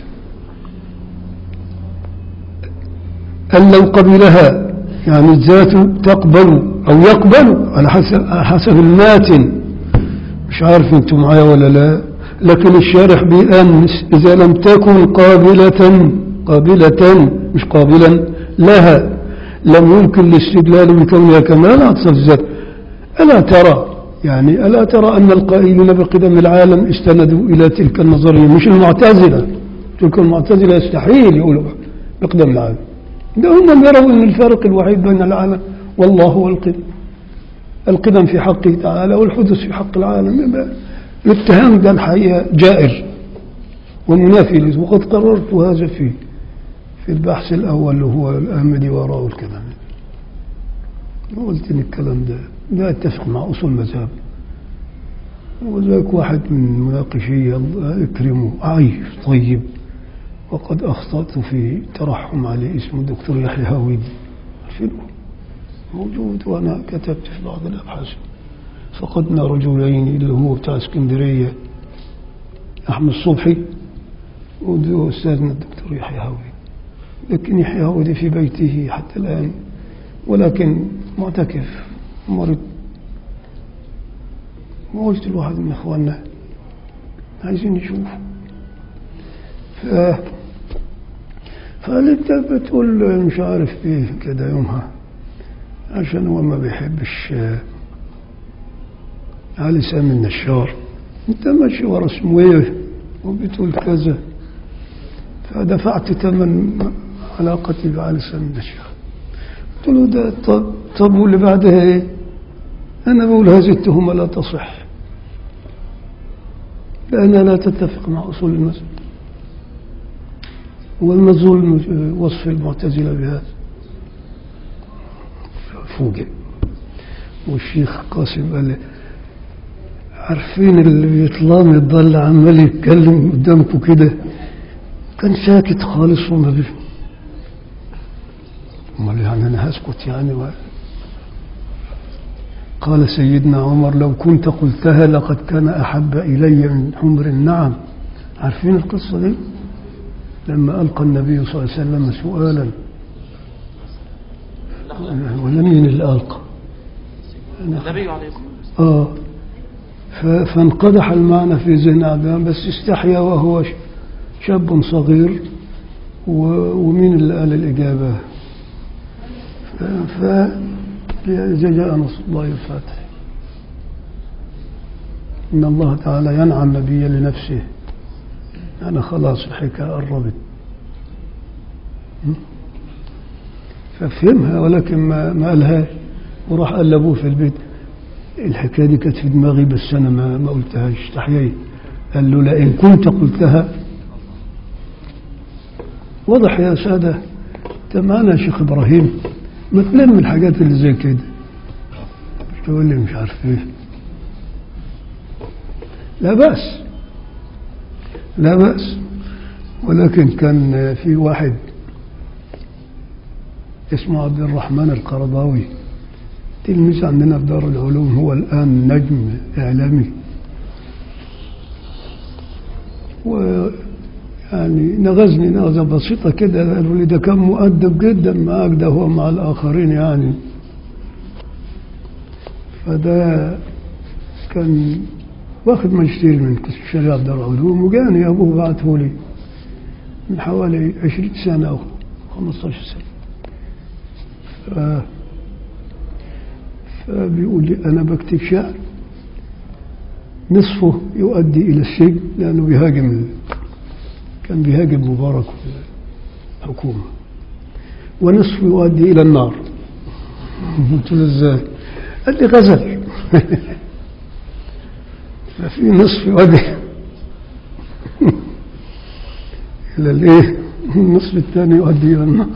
أن لو قبلها يعني الذات تقبل أو يقبل على حسب, على حسب الماتن مش عارف انتم معايا ولا لا لكن الشارح بيأنس إذا لم تكن قابلة قابلة مش قابلا لها لم يمكن الاستدلال بكونها كمال عطف الذات ألا ترى يعني ألا ترى أن القائلين بقدم العالم استندوا إلى تلك النظرية مش المعتزلة تلك المعتزلة يستحيل يقولوا بقدم العالم ده هم يروا أن الفارق الوحيد بين العالم والله والقدم القدم في حقه تعالى والحدث في حق العالم يبقى الاتهام ده الحقيقة جائر ومنافي لذ وقد قررت هذا في في البحث الأول اللي هو الأحمدي وراءه الكلام قلت إن الكلام ده لا يتفق مع أصول المذهب وذلك واحد من مناقشي الله يكرمه عايش طيب وقد أخطأت في ترحم عليه اسمه الدكتور يحيى هاويدي عارفينه موجود وأنا كتبت في بعض الأبحاث فقدنا رجلين اللي هو بتاع اسكندرية أحمد صبحي وأستاذنا الدكتور يحيى هاويدي لكن يحيى هاويدي في بيته حتى الآن ولكن معتكف مرض وقلت لواحد من اخواننا عايزين نشوف ف فقال انت بتقول مش عارف ايه كده يومها عشان هو ما بيحبش آه، علي سامي النشار انت ماشي ورا اسمه ايه وبتقول كذا فدفعت ثمن علاقتي بعلي سامي النشار قلت له ده طب, طب واللي بعدها ايه انا بقول هذه التهمه لا تصح لانها لا تتفق مع اصول المذهب والنزول وصف المعتزله بهذا فوجئ والشيخ قاسم قال لي عارفين اللي بيتلامط ده اللي عمال يتكلم قدامكم كده كان ساكت خالص وما بي امال يعني انا هسكت يعني و... قال سيدنا عمر لو كنت قلتها لقد كان احب الي من حمر النعم عارفين القصه دي لما القى النبي صلى الله عليه وسلم سؤالا ولا مين اللي القى النبي عليه الصلاة والسلام اه ف- فانقدح المعنى في ذهن عبدان بس استحيا وهو ش- شاب صغير و- ومين اللي قال الإجابة ف ف- إذا جاء نصر الله الفاتح إن الله تعالى ينعى النبي لنفسه أنا خلاص الحكاية قربت م? ففهمها ولكن ما ما قالهاش وراح قال لأبوه في البيت الحكاية دي كانت في دماغي بس أنا ما ما قلتهاش استحييت قال له لئن كنت قلتها واضح يا سادة انت معنا يا شيخ إبراهيم ما تلم الحاجات اللي زي كده مش تقول لي مش عارف ايه لا بأس لا بأس ولكن كان في واحد اسمه عبد الرحمن القرضاوي تلميذ عندنا في دار العلوم هو الآن نجم إعلامي ويعني نغزني نغزة بسيطة كده قالوا لي ده كان مؤدب جدا معاك ده هو مع الآخرين يعني فده كان واخد ماجستير من شريعة دار العلوم وجاني أبوه بعته لي من حوالي 20 سنة أو 15 سنة ف... فبيقول لي أنا بكتب شعر نصفه يؤدي إلى السجن لأنه بيهاجم ال- كان بيهاجم مبارك والحكومة ونصفه يؤدي إلى النار قلت له ازاي؟ قال لي غزل ففي نصف يؤدي إلى الإيه؟ النصف الثاني يؤدي إلى النار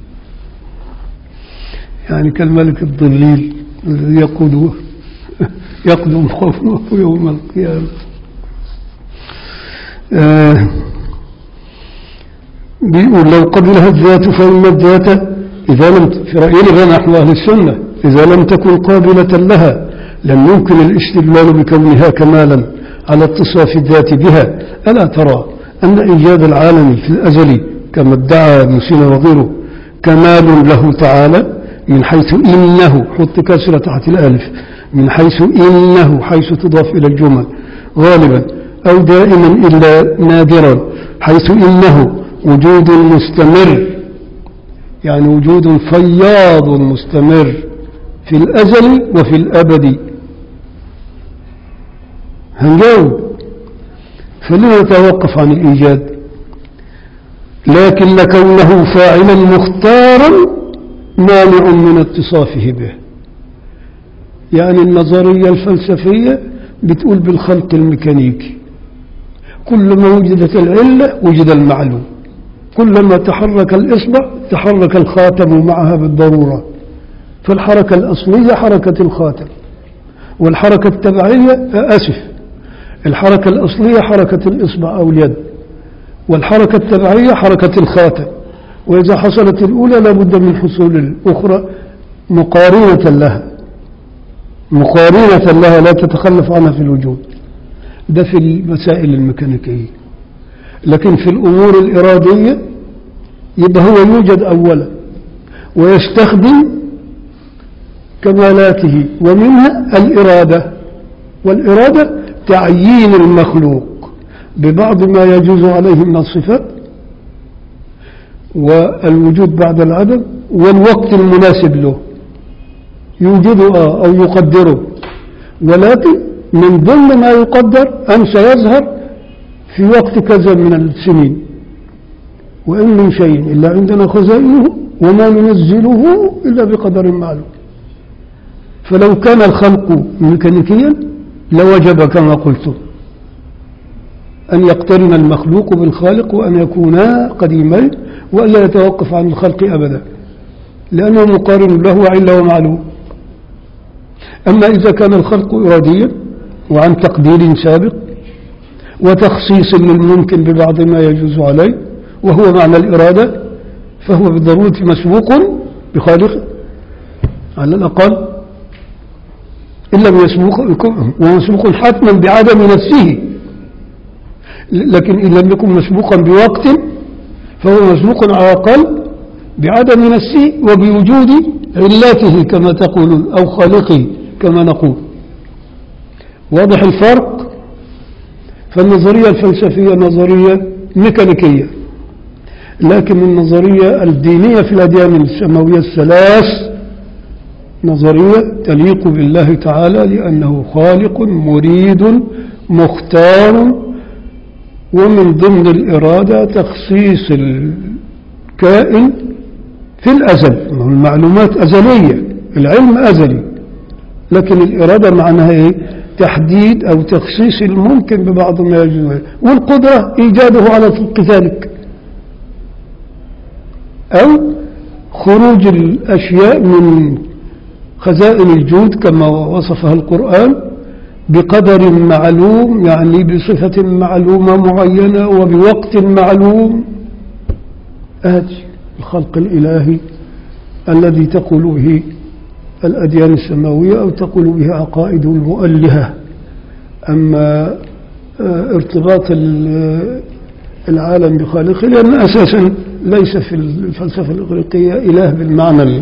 يعني كالملك الضليل الذي يقود يقدم خوفه يوم القيامة آه بيقول لو قبلها الذات فإن الذات إذا لم في رأينا نحن أهل السنة إذا لم تكن قابلة لها لم يمكن الاستدلال بكونها كمالا على اتصاف الذات بها ألا ترى أن إيجاد العالم في الأزل كما ادعى ابن سينا وغيره كمال له تعالى من حيث إنه حط كسرة تحت الألف من حيث إنه حيث تضاف إلى الجمل غالبا أو دائما إلا نادرا حيث إنه وجود مستمر يعني وجود فياض مستمر في الأزل وفي الأبد هنجاوب فلن نتوقف عن الإيجاد لكن لكونه فاعلا مختارا مانع من اتصافه به يعني النظرية الفلسفية بتقول بالخلق الميكانيكي كلما وجدت العلة وجد المعلوم كلما تحرك الإصبع تحرك الخاتم معها بالضرورة فالحركة الأصلية حركة الخاتم والحركة التبعية أسف الحركة الأصلية حركة الإصبع أو اليد والحركة التبعية حركة الخاتم وإذا حصلت الأولى لابد من حصول الأخرى مقارنة لها مقارنة لها لا تتخلف عنها في الوجود ده في المسائل الميكانيكية لكن في الأمور الإرادية يبقى هو يوجد أولا ويستخدم كمالاته ومنها الإرادة والإرادة تعيين المخلوق ببعض ما يجوز عليه من الصفات والوجود بعد العدم والوقت المناسب له يوجده آه أو يقدره ولكن من ضمن ما يقدر أن سيظهر في وقت كذا من السنين وإن من شيء إلا عندنا خزائنه وما ننزله إلا بقدر معلوم فلو كان الخلق ميكانيكيا لوجب كما قلت أن يقترن المخلوق بالخالق وأن يكونا قديمين وألا يتوقف عن الخلق أبدا لأنه مقارن له علة ومعلوم أما إذا كان الخلق إراديا وعن تقدير سابق وتخصيص للممكن ببعض ما يجوز عليه وهو معنى الإرادة فهو بالضرورة مسبوق بخالقه على الأقل إن لم يسبق ومسبوق حتما بعدم نفسه لكن إن لم يكن مسبوقا بوقت فهو مسبوق على الأقل بعدم نفسه وبوجود علته كما تقولون أو خالقه كما نقول واضح الفرق فالنظرية الفلسفية نظرية ميكانيكية لكن النظرية الدينية في الأديان السماوية الثلاث نظرية تليق بالله تعالى لأنه خالق مريد مختار ومن ضمن الإرادة تخصيص الكائن في الأزل المعلومات أزلية العلم أزلي لكن الإرادة معناها إيه تحديد أو تخصيص الممكن ببعض ما يجوز والقدرة إيجاده على طبق ذلك أو خروج الأشياء من خزائن الجود كما وصفها القرآن بقدر معلوم يعني بصفة معلومة معينة وبوقت معلوم آتي الخلق الإلهي الذي تقول به الأديان السماوية أو تقول به عقائد المؤلهة أما ارتباط العالم بخالقه لأن أساسا ليس في الفلسفة الإغريقية إله بالمعنى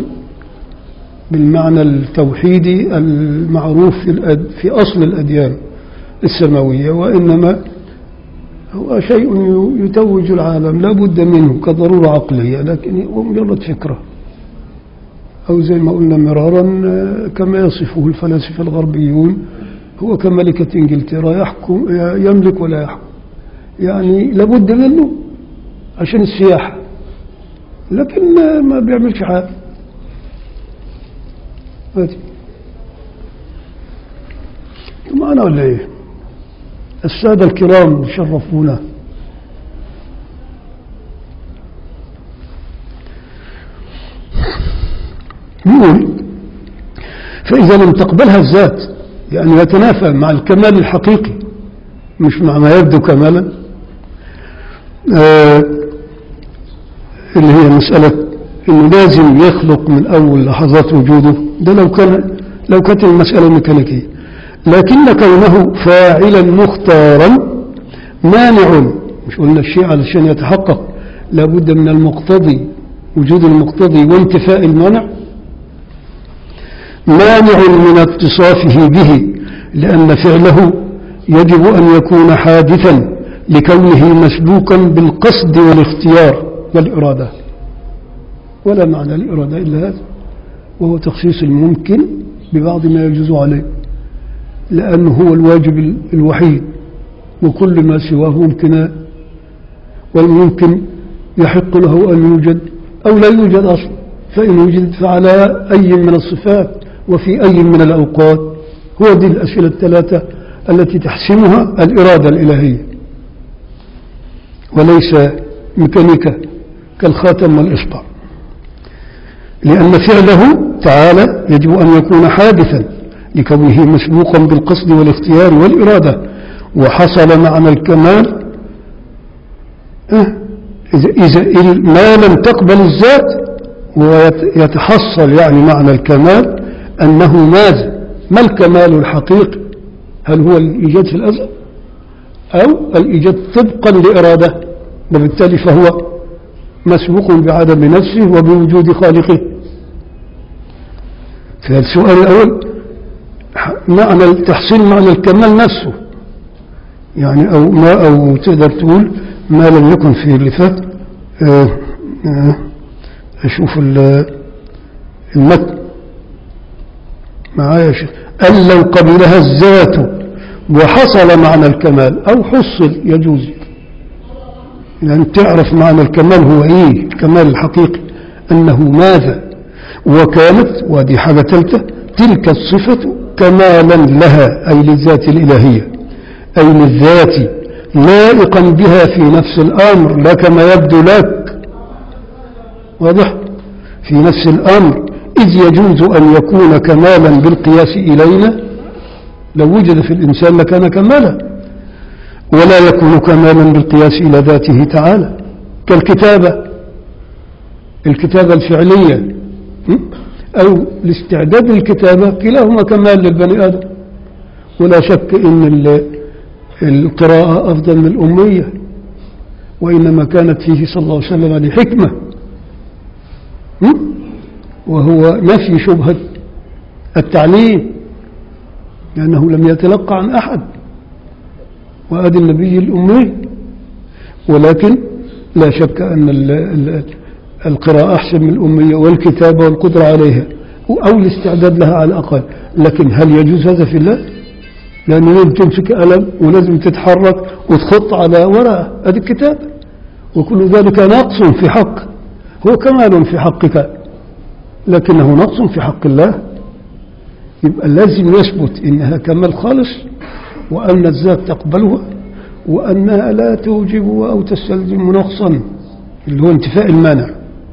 بالمعنى التوحيدي المعروف في, في أصل الأديان السماوية وإنما هو شيء يتوج العالم لا بد منه كضرورة عقلية لكن هو مجرد فكرة أو زي ما قلنا مرارا آه، كما يصفه الفلاسفة الغربيون هو كملكة إنجلترا يحكم يملك ولا يحكم يعني لابد منه عشان السياحة لكن ما- ما بيعملش حاجة هاتي. معنا ولا ايه السادة الكرام شرفونا يقول فإذا لم تقبلها الذات يعني يتنافى مع الكمال الحقيقي مش مع ما يبدو كمالا آه اللي هي مسألة انه لازم يخلق من اول لحظات وجوده ده لو كان لو كانت المسألة ميكانيكية لكن كونه فاعلا مختارا مانع مش قلنا الشيء علشان يتحقق لابد من المقتضي وجود المقتضي وانتفاء المانع مانع من اتصافه به لأن فعله يجب أن يكون حادثا لكونه مسبوقا بالقصد والاختيار والإرادة ولا معنى الإرادة إلا هذا وهو تخصيص الممكن ببعض ما يجوز عليه لأنه هو الواجب ال- الوحيد وكل ما سواه ممكن والممكن يحق له أن يوجد أو لا يوجد أصلا فإن وجد فعلى أي من الصفات وفي أي من الأوقات هو دي الأسئلة الثلاثة التي تحسمها الإرادة الإلهية وليس ميكانيكا كالخاتم والإصبع لأن فعله تعالى يجب أن يكون حادثا لكونه مسبوقا بالقصد والاختيار والإرادة وحصل معنى الكمال إيه؟ إذا, إذا إذا ما لم تقبل الذات ويتحصل يعني معنى الكمال أنه ماذا ما الكمال الحقيقي هل هو الإيجاد في الأزل أو الإيجاد طبقا لإرادة وبالتالي فهو مسبوق بعدم نفسه وبوجود خالقه فالسؤال الأول معنى تحصيل معنى الكمال نفسه يعني أو ما أو تقدر تقول ما لم يكن في اللي فات آه، آه، أشوف ال- المتن معايا يا شيخ أن لو قبلها الذات وحصل معنى الكمال أو حصل يجوز يعني تعرف معنى الكمال هو إيه الكمال الحقيقي أنه ماذا وكانت ودي حاجة ثالثة تلك الصفة كمالا لها أي للذات الإلهية أي للذات لائقا بها في نفس الأمر لا كما يبدو لك واضح في نفس الأمر إذ يجوز أن يكون كمالا بالقياس إلينا لو وجد في الإنسان لكان كمالا ولا يكون كمالا بالقياس إلى ذاته تعالى كالكتابة الكتابة الفعلية م? أو الاستعداد للكتابة كلاهما كمال للبني آدم ولا شك أن ال- القراءة أفضل من الأمية وإنما كانت فيه صلى الله عليه وسلم لحكمة م? وهو نفي شبهة التعليم لأنه لم يتلقى عن أحد وأدي النبي الأمي ولكن لا شك أن ال- ال- القراءة أحسن من الأمية والكتابة والقدرة عليها أو الاستعداد لها على الأقل لكن هل يجوز هذا في الله؟ لأنه لازم تمسك قلم ولازم تتحرك وتخط على ورقة هذه الكتاب وكل ذلك نقص في حق هو كمال في حقك لكنه نقص في حق الله يبقى لازم يثبت إنها كمال خالص وأن الذات تقبلها وأنها لا توجب أو تستلزم نقصا اللي هو انتفاء المانع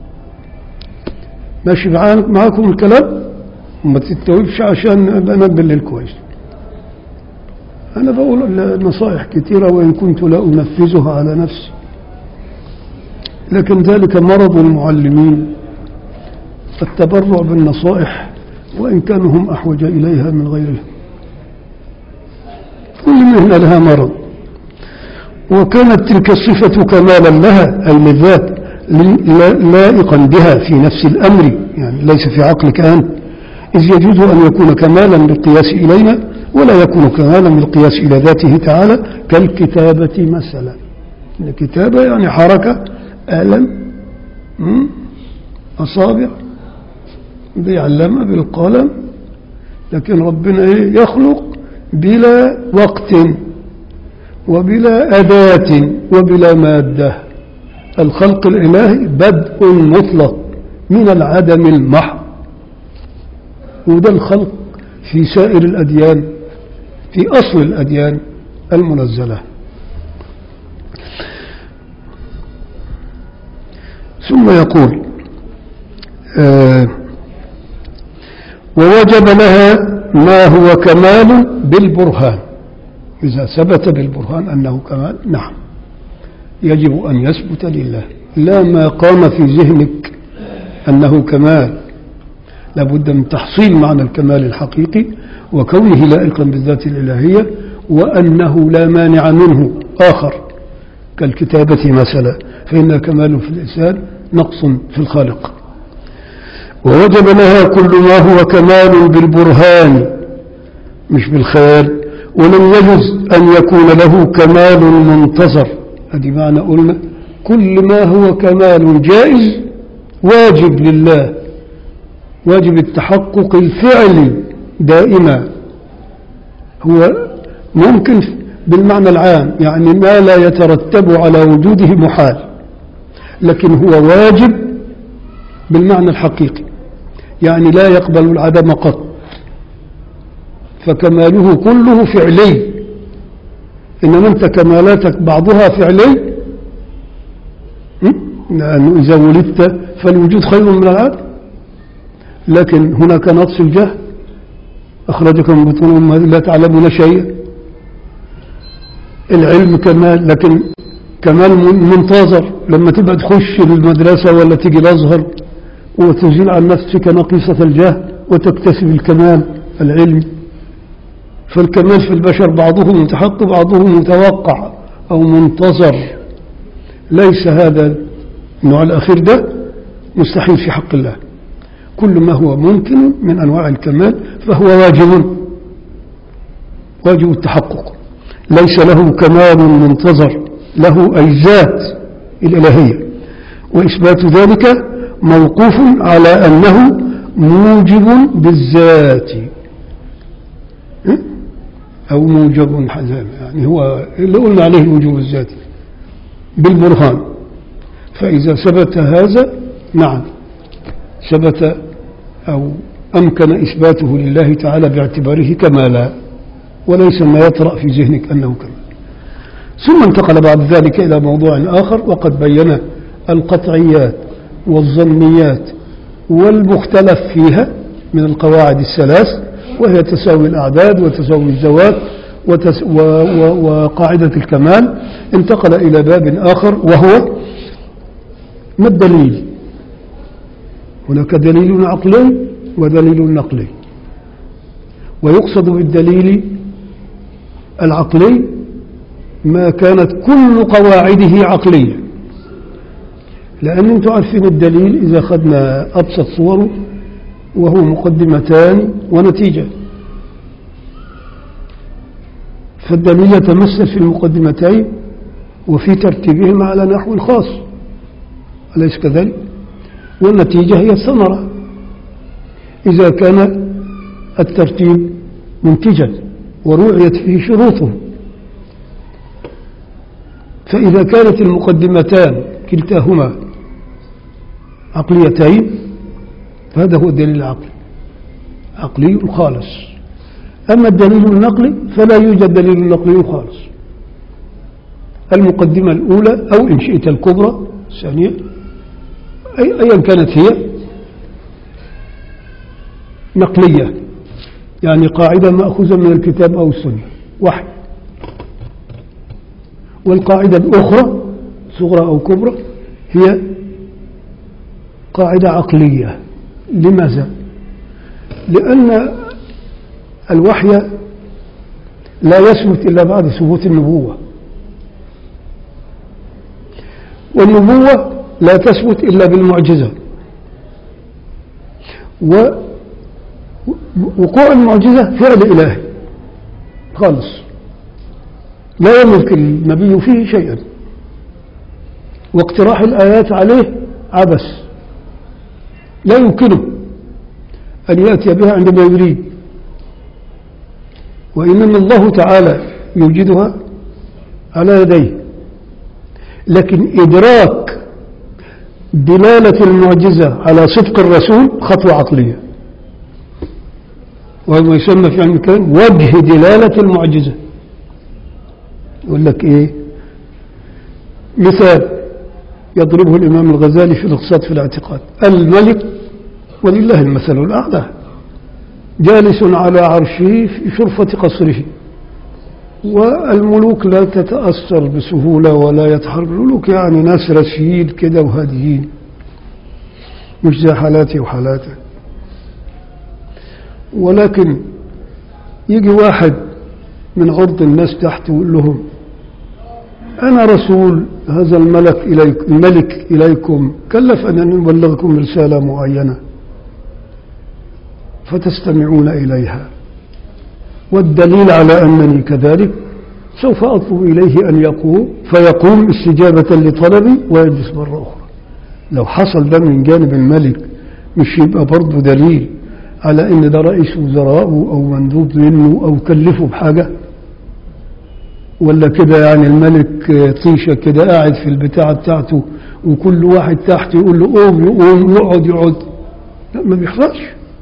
ماشي معاك- معاكم الكلام وما تتوبش عشان أبقى أنبه للكويس أنا بقول نصائح كثيرة وإن كنت لا أنفذها على نفسي لكن ذلك مرض المعلمين التبرع بالنصائح وإن كانوا هم أحوج إليها من غيرهم كل مهنة لها مرض وكانت تلك الصفة كمالا لها أي للذات لا- لائقا بها في نفس الأمر يعني ليس في عقلك أنت إذ يجوز أن يكون كمالا بالقياس إلينا ولا يكون كمالا بالقياس إلى ذاته تعالى كالكتابة مثلا الكتابة يعني حركة قلم م? أصابع بيعلمها بالقلم لكن ربنا إيه يخلق بلا وقت وبلا أداة وبلا مادة الخلق الإلهي بدء مطلق من العدم المحض وده الخلق في سائر الأديان في أصل الأديان المنزلة ثم يقول آه ووجب لها ما هو كمال بالبرهان إذا ثبت بالبرهان أنه كمال نعم يجب أن يثبت لله لا ما قام في ذهنك أنه كمال لابد من تحصيل معنى الكمال الحقيقي وكونه لائقا بالذات الإلهية وأنه لا مانع منه آخر كالكتابة مثلا فإن كمال في الإنسان نقص في الخالق ووجب لها كل ما هو كمال بالبرهان مش بالخيال ولم يجز أن يكون له كمال منتظر هذه معنى قلنا كل ما هو كمال جائز واجب لله واجب التحقق الفعلي دائما هو ممكن بالمعنى العام يعني ما لا يترتب على وجوده محال لكن هو واجب بالمعنى الحقيقي يعني لا يقبل العدم قط فكماله كله فعلي إنما أنت كمالاتك بعضها فعلي م? لأنه إذا ولدت فالوجود خير من العدم لكن هناك نقص الجهل أخرجكم من بطون أمهاتكم لا تعلمون شيئا العلم كمال لكن كمال منتظر لما تبقى تخش المدرسة ولا تيجي الأزهر وتزيل عن نفسك نقيصة الجهل وتكتسب الكمال العلمي فالكمال في البشر بعضه متحقق بعضه متوقع أو منتظر ليس هذا النوع الأخير ده مستحيل في حق الله كل ما هو ممكن من أنواع الكمال فهو واجب واجب التحقق ليس له كمال منتظر له أي ذات الإلهية وإثبات ذلك موقوف على أنه موجب بالذات أو موجب حزام يعني هو اللي قلنا عليه الوجوب الذاتي بالبرهان فإذا ثبت هذا نعم ثبت أو أمكن إثباته لله تعالى باعتباره كمالا وليس ما يطرأ في ذهنك أنه كمال ثم انتقل بعد ذلك إلى موضوع آخر وقد بين القطعيات والظنيات والمختلف فيها من القواعد الثلاث وهي تساوي الأعداد وتساوي الزواج وتس و و وقاعدة الكمال انتقل إلى باب آخر وهو ما الدليل هناك دليل عقلي ودليل نقلي ويقصد بالدليل العقلي ما كانت كل قواعده عقلية لأن أنتم عارفين الدليل إذا أخذنا أبسط صوره وهو مقدمتان ونتيجة فالدليل يتمثل في المقدمتين وفي ترتيبهما على نحو خاص أليس كذلك؟ والنتيجة هي الثمرة إذا كان الترتيب منتجا وروعيت فيه شروطه فإذا كانت المقدمتان كلتاهما عقليتين فهذا هو الدليل العقلي عقلي خالص أما الدليل النقلي فلا يوجد دليل نقلي خالص المقدمة الأولى أو إن شئت الكبرى الثانية أي أيا كانت هي نقلية يعني قاعدة مأخوذة من الكتاب أو السنة وحي والقاعدة الأخرى صغرى أو كبرى هي قاعدة عقلية لماذا؟ لأن الوحي لا يثبت إلا بعد ثبوت النبوة والنبوة لا تثبت إلا بالمعجزة ووقوع المعجزة فعل إلهي خالص لا يملك النبي فيه شيئا واقتراح الآيات عليه عبث لا يمكنه أن يأتي بها عندما يريد وإنما الله تعالى يوجدها على يديه لكن إدراك دلالة المعجزة على صدق الرسول خطوة عقلية وهو يسمى في علم الكلام وجه دلالة المعجزة يقول لك إيه مثال يضربه الإمام الغزالي في الاقتصاد في الاعتقاد الملك ولله المثل الأعلى جالس على عرشه في شرفة قصره والملوك لا تتأثر بسهولة ولا يتحرك الملوك يعني ناس رشيد كده وهاديين مش زي حالاتي وحالاته ولكن يجي واحد من عرض الناس تحت ويقول لهم أنا رسول هذا الملك إليك الملك إليكم كلف أن نبلغكم رسالة معينة فتستمعون إليها والدليل على أنني كذلك سوف أطلب إليه أن يقوم فيقوم استجابة لطلبي ويجلس مرة أخرى لو حصل ده من جانب الملك مش يبقى برضه دليل على ان ده رئيس وزراء او مندوب منه او كلفه بحاجه ولا كده يعني الملك طيشه كده قاعد في البتاعه بتاعته وكل واحد تحت يقول له قوم يقوم يقعد يقعد لا ما بيحصلش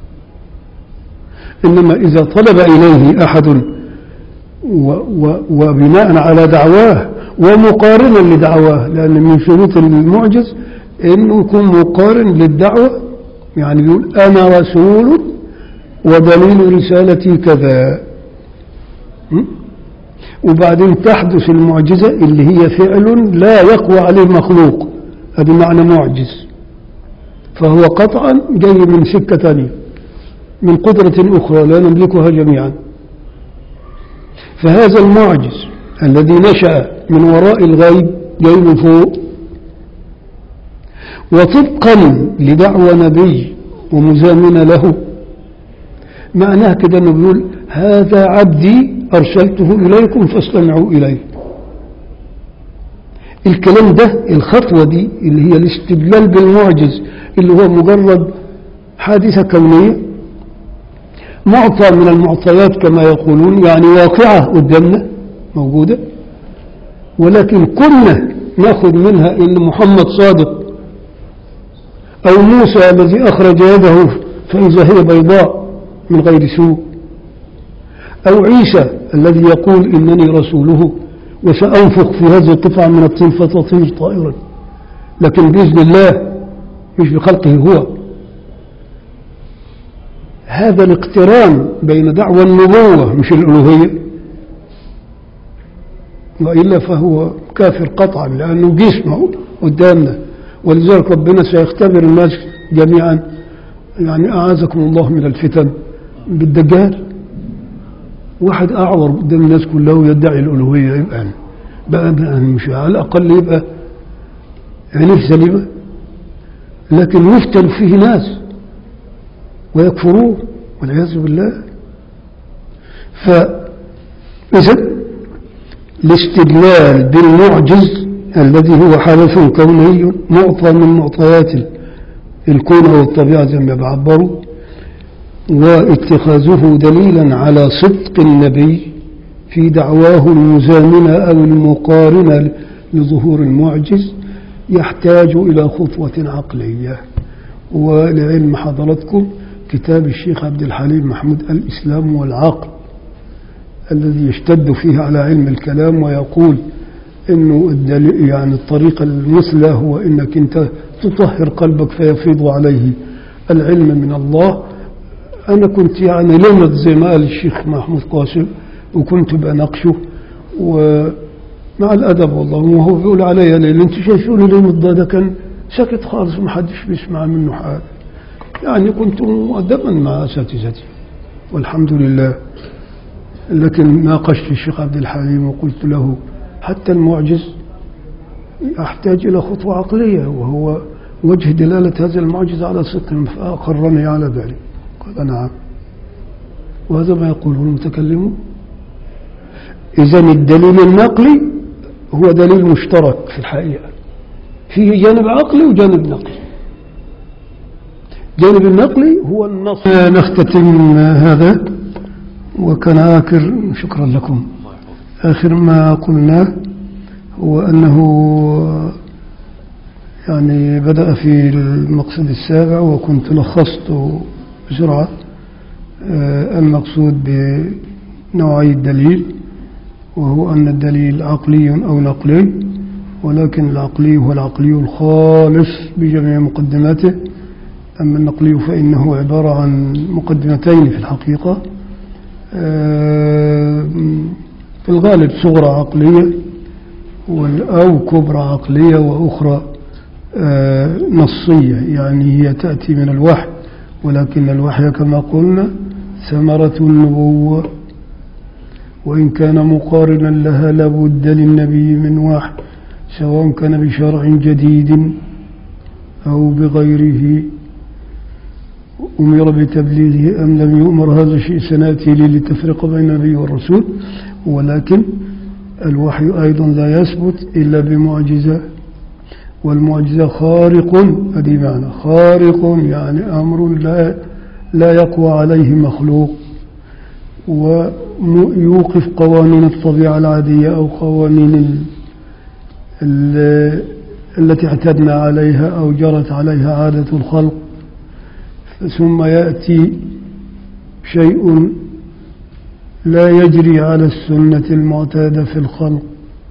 انما اذا طلب اليه احد و و وبناء على دعواه ومقارنا لدعواه لان من شروط المعجز انه يكون مقارن للدعوه يعني يقول أنا رسول ودليل رسالتي كذا م? وبعدين تحدث المعجزة اللي هي فعل لا يقوى عليه مخلوق هذا معنى معجز فهو قطعا جاي من سكة ثانية من قدرة أخرى لا نملكها جميعا فهذا المعجز الذي نشأ من وراء الغيب جاي من فوق وطبقا لدعوى نبي ومزامنة له معناه كده انه بيقول هذا عبدي ارسلته اليكم فاستمعوا اليه الكلام ده الخطوة دي اللي هي الاستدلال بالمعجز اللي هو مجرد حادثة كونية معطى من المعطيات كما يقولون يعني واقعة قدامنا موجودة ولكن كنا ناخذ منها ان محمد صادق أو موسى الذي أخرج يده فإذا هي بيضاء من غير سوء أو عيسى الذي يقول إنني رسوله وسأنفخ في هذه القطعة من الطين فتطير طائرا لكن بإذن الله مش بخلقه هو هذا الاقتران بين دعوى النبوة مش الألوهية وإلا فهو كافر قطعا لأنه جسمه قدامنا ولذلك ربنا سيختبر الناس جميعا يعني أعاذكم الله من الفتن بالدجال واحد أعور قدام الناس كلها ويدعي الألوهية يبقى يعني بقى, بقى مش على الأقل يبقى عينيه سليمة لكن يفتن فيه ناس ويكفرون والعياذ بالله فإذا الاستدلال بالمعجز الذي هو حدث كوني معطى من معطيات الكون والطبيعة زي ما بعبروا واتخاذه دليلا على صدق النبي في دعواه المزامنة أو المقارنة لظهور المعجز يحتاج إلى خطوة عقلية ولعلم حضراتكم كتاب الشيخ عبد الحليم محمود الإسلام والعقل الذي يشتد فيه على علم الكلام ويقول انه الدليل يعني الطريقة المثلى هو انك انت تطهر قلبك فيفيض عليه العلم من الله انا كنت يعني لمت زي ما قال الشيخ محمود قاسم وكنت بناقشه ومع الادب والله وهو بيقول عليا ليه انتوا شايفينه ليه ده ده كان سكت خالص ما حدش بيسمع منه حاجه يعني كنت مؤدبا مع اساتذتي والحمد لله لكن ناقشت الشيخ عبد الحليم وقلت له حتى المعجز يحتاج إلى خطوة عقلية وهو وجه دلالة هذا المعجز على صدق فأقرني على ذلك قال نعم وهذا ما يقوله المتكلمون إذا الدليل النقلي هو دليل مشترك في الحقيقة فيه جانب عقلي وجانب نقلي الجانب النقلي هو النص نختتم هذا وكان آخر شكرا لكم آخر ما قلناه هو أنه يعني بدأ في المقصد السابع وكنت لخصت بسرعة آه، المقصود بنوعي الدليل وهو أن الدليل عقلي أو نقلي ولكن العقلي هو العقلي الخالص بجميع مقدماته أما النقلي فإنه عبارة عن مقدمتين في الحقيقة آه، في الغالب صغرى عقلية وال- أو كبرى عقلية وأخرى آه، نصية يعني هي تأتي من الوحي ولكن الوحي كما قلنا ثمرة النبوة وإن كان مقارنا لها لابد للنبي من وحي سواء كان بشرع جديد أو بغيره أمر بتبليغه أم لم يؤمر هذا الشيء سنأتي لي لتفرق بين النبي والرسول ولكن الوحي أيضا لا يثبت إلا بمعجزة والمعجزة خارق هذه معنى خارق يعني أمر لا لا يقوى عليه مخلوق ويوقف قوانين الطبيعة العادية أو قوانين ال ال التي اعتدنا عليها أو جرت عليها عادة الخلق ثم يأتي شيء لا يجري على السنة المعتادة في الخلق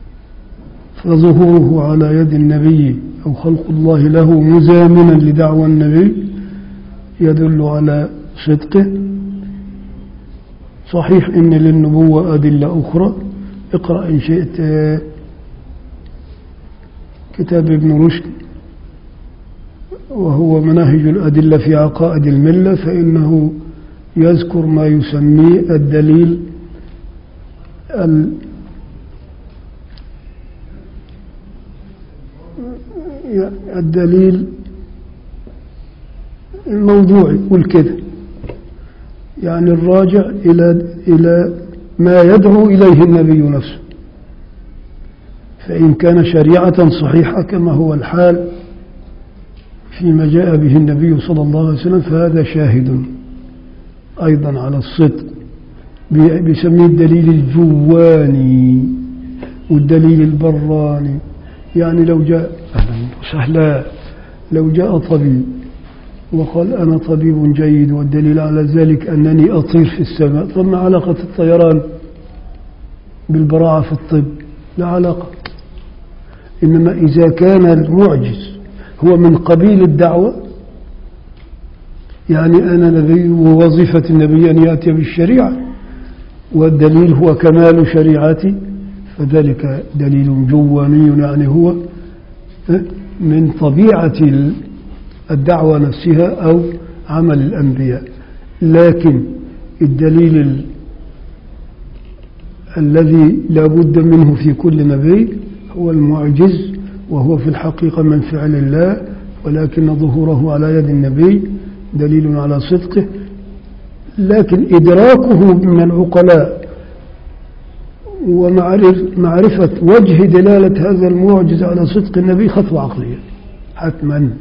فظهوره على يد النبي أو خلق الله له مزامنا لدعوى النبي يدل على صدقه صحيح إن للنبوة أدلة أخرى اقرأ إن شئت آه، كتاب ابن رشد وهو مناهج الأدلة في عقائد الملة فإنه يذكر ما يسميه الدليل ال- الدليل الموضوعي والكذا يعني الراجع إلى إلى ما يدعو إليه النبي نفسه فإن كان شريعة صحيحة كما هو الحال فيما جاء به النبي صلى الله عليه وسلم فهذا شاهد أيضا على الصدق بي- بيسميه الدليل الجواني والدليل البراني يعني لو جاء أهلا وسهلا لو جاء طبيب وقال أنا طبيب جيد والدليل على ذلك أنني أطير في السماء طب ما علاقة الطيران بالبراعة في الطب لا علاقة إنما إذا كان المعجز هو من قبيل الدعوة يعني أنا نبي ووظيفة النبي أن يأتي بالشريعة والدليل هو كمال شريعتي فذلك دليل جواني يعني هو من طبيعة الدعوة نفسها أو عمل الأنبياء لكن الدليل ال- الذي لا بد منه في كل نبي هو المعجز وهو في الحقيقة من فعل الله ولكن ظهوره على يد النبي دليل على صدقه لكن إدراكه من العقلاء ومعرفة وجه دلالة هذا المعجز على صدق النبي خطوة عقلية حتما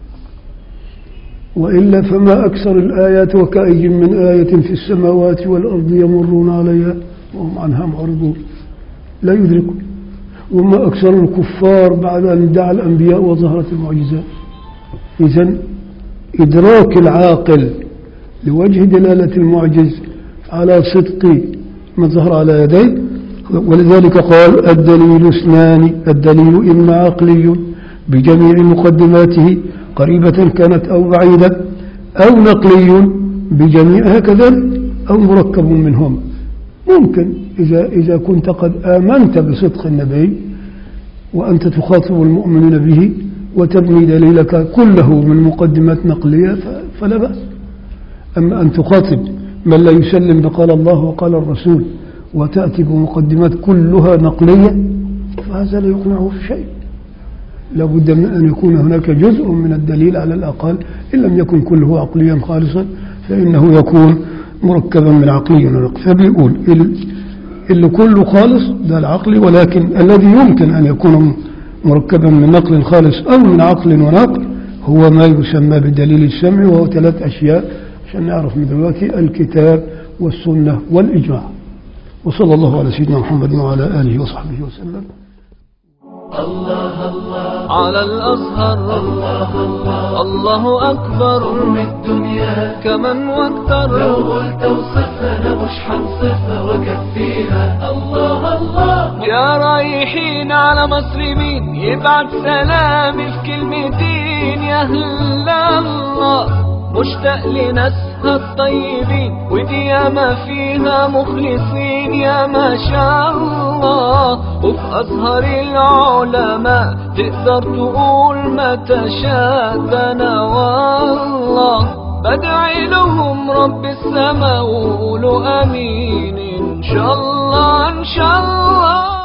وإلا فما أكثر الآيات وكأي من آية في السماوات والأرض يمرون عليها وهم عنها معرضون لا يدركون وما أكثر الكفار بعد أن دعا الأنبياء وظهرت المعجزات إذا إدراك العاقل لوجه دلالة المعجز على صدق ما ظهر على يديه ولذلك قال الدليل اثنان الدليل إما عقلي بجميع مقدماته قريبة كانت أو بعيدة أو نقلي بجميعها كذلك أو مركب منهما ممكن إذا إذا كنت قد آمنت بصدق النبي وأنت تخاطب المؤمنين به وتبني دليلك كله من مقدمات نقلية ف- فلا بأس أما أن تخاطب من لا يسلم بقال الله وقال الرسول وتأتي بمقدمات كلها نقلية فهذا لا يقنعه في شيء لابد من أن يكون هناك جزء من الدليل على الأقل إن لم يكن كله عقليا خالصا فإنه يكون مركبا من عقلي ونقل فبيقول ال- اللي كله خالص ده العقل ولكن الذي يمكن أن يكون مركبا من نقل خالص أو من عقل ونقل هو ما يسمى بدليل السمع وهو ثلاث أشياء عشان نعرف من دلوقتي الكتاب والسنة والإجماع وصلى الله على سيدنا محمد وعلى آله وصحبه وسلم على الأزهر الله أكبر من الدنيا كمن واكثر لو قلت اوصفها انا مش هنصفها وكفيها الله الله يا رايحين على مصر مين يبعت سلامي في كلمتين يا أهل الله مشتاق لناسها الطيبين ودي ياما فيها مخلصين يا ما شاء الله وفي أزهر العلماء تقدر تقول ما تشاء ده أنا والله بدعي لهم رب السماء وقولوا امين ان شاء الله ان شاء الله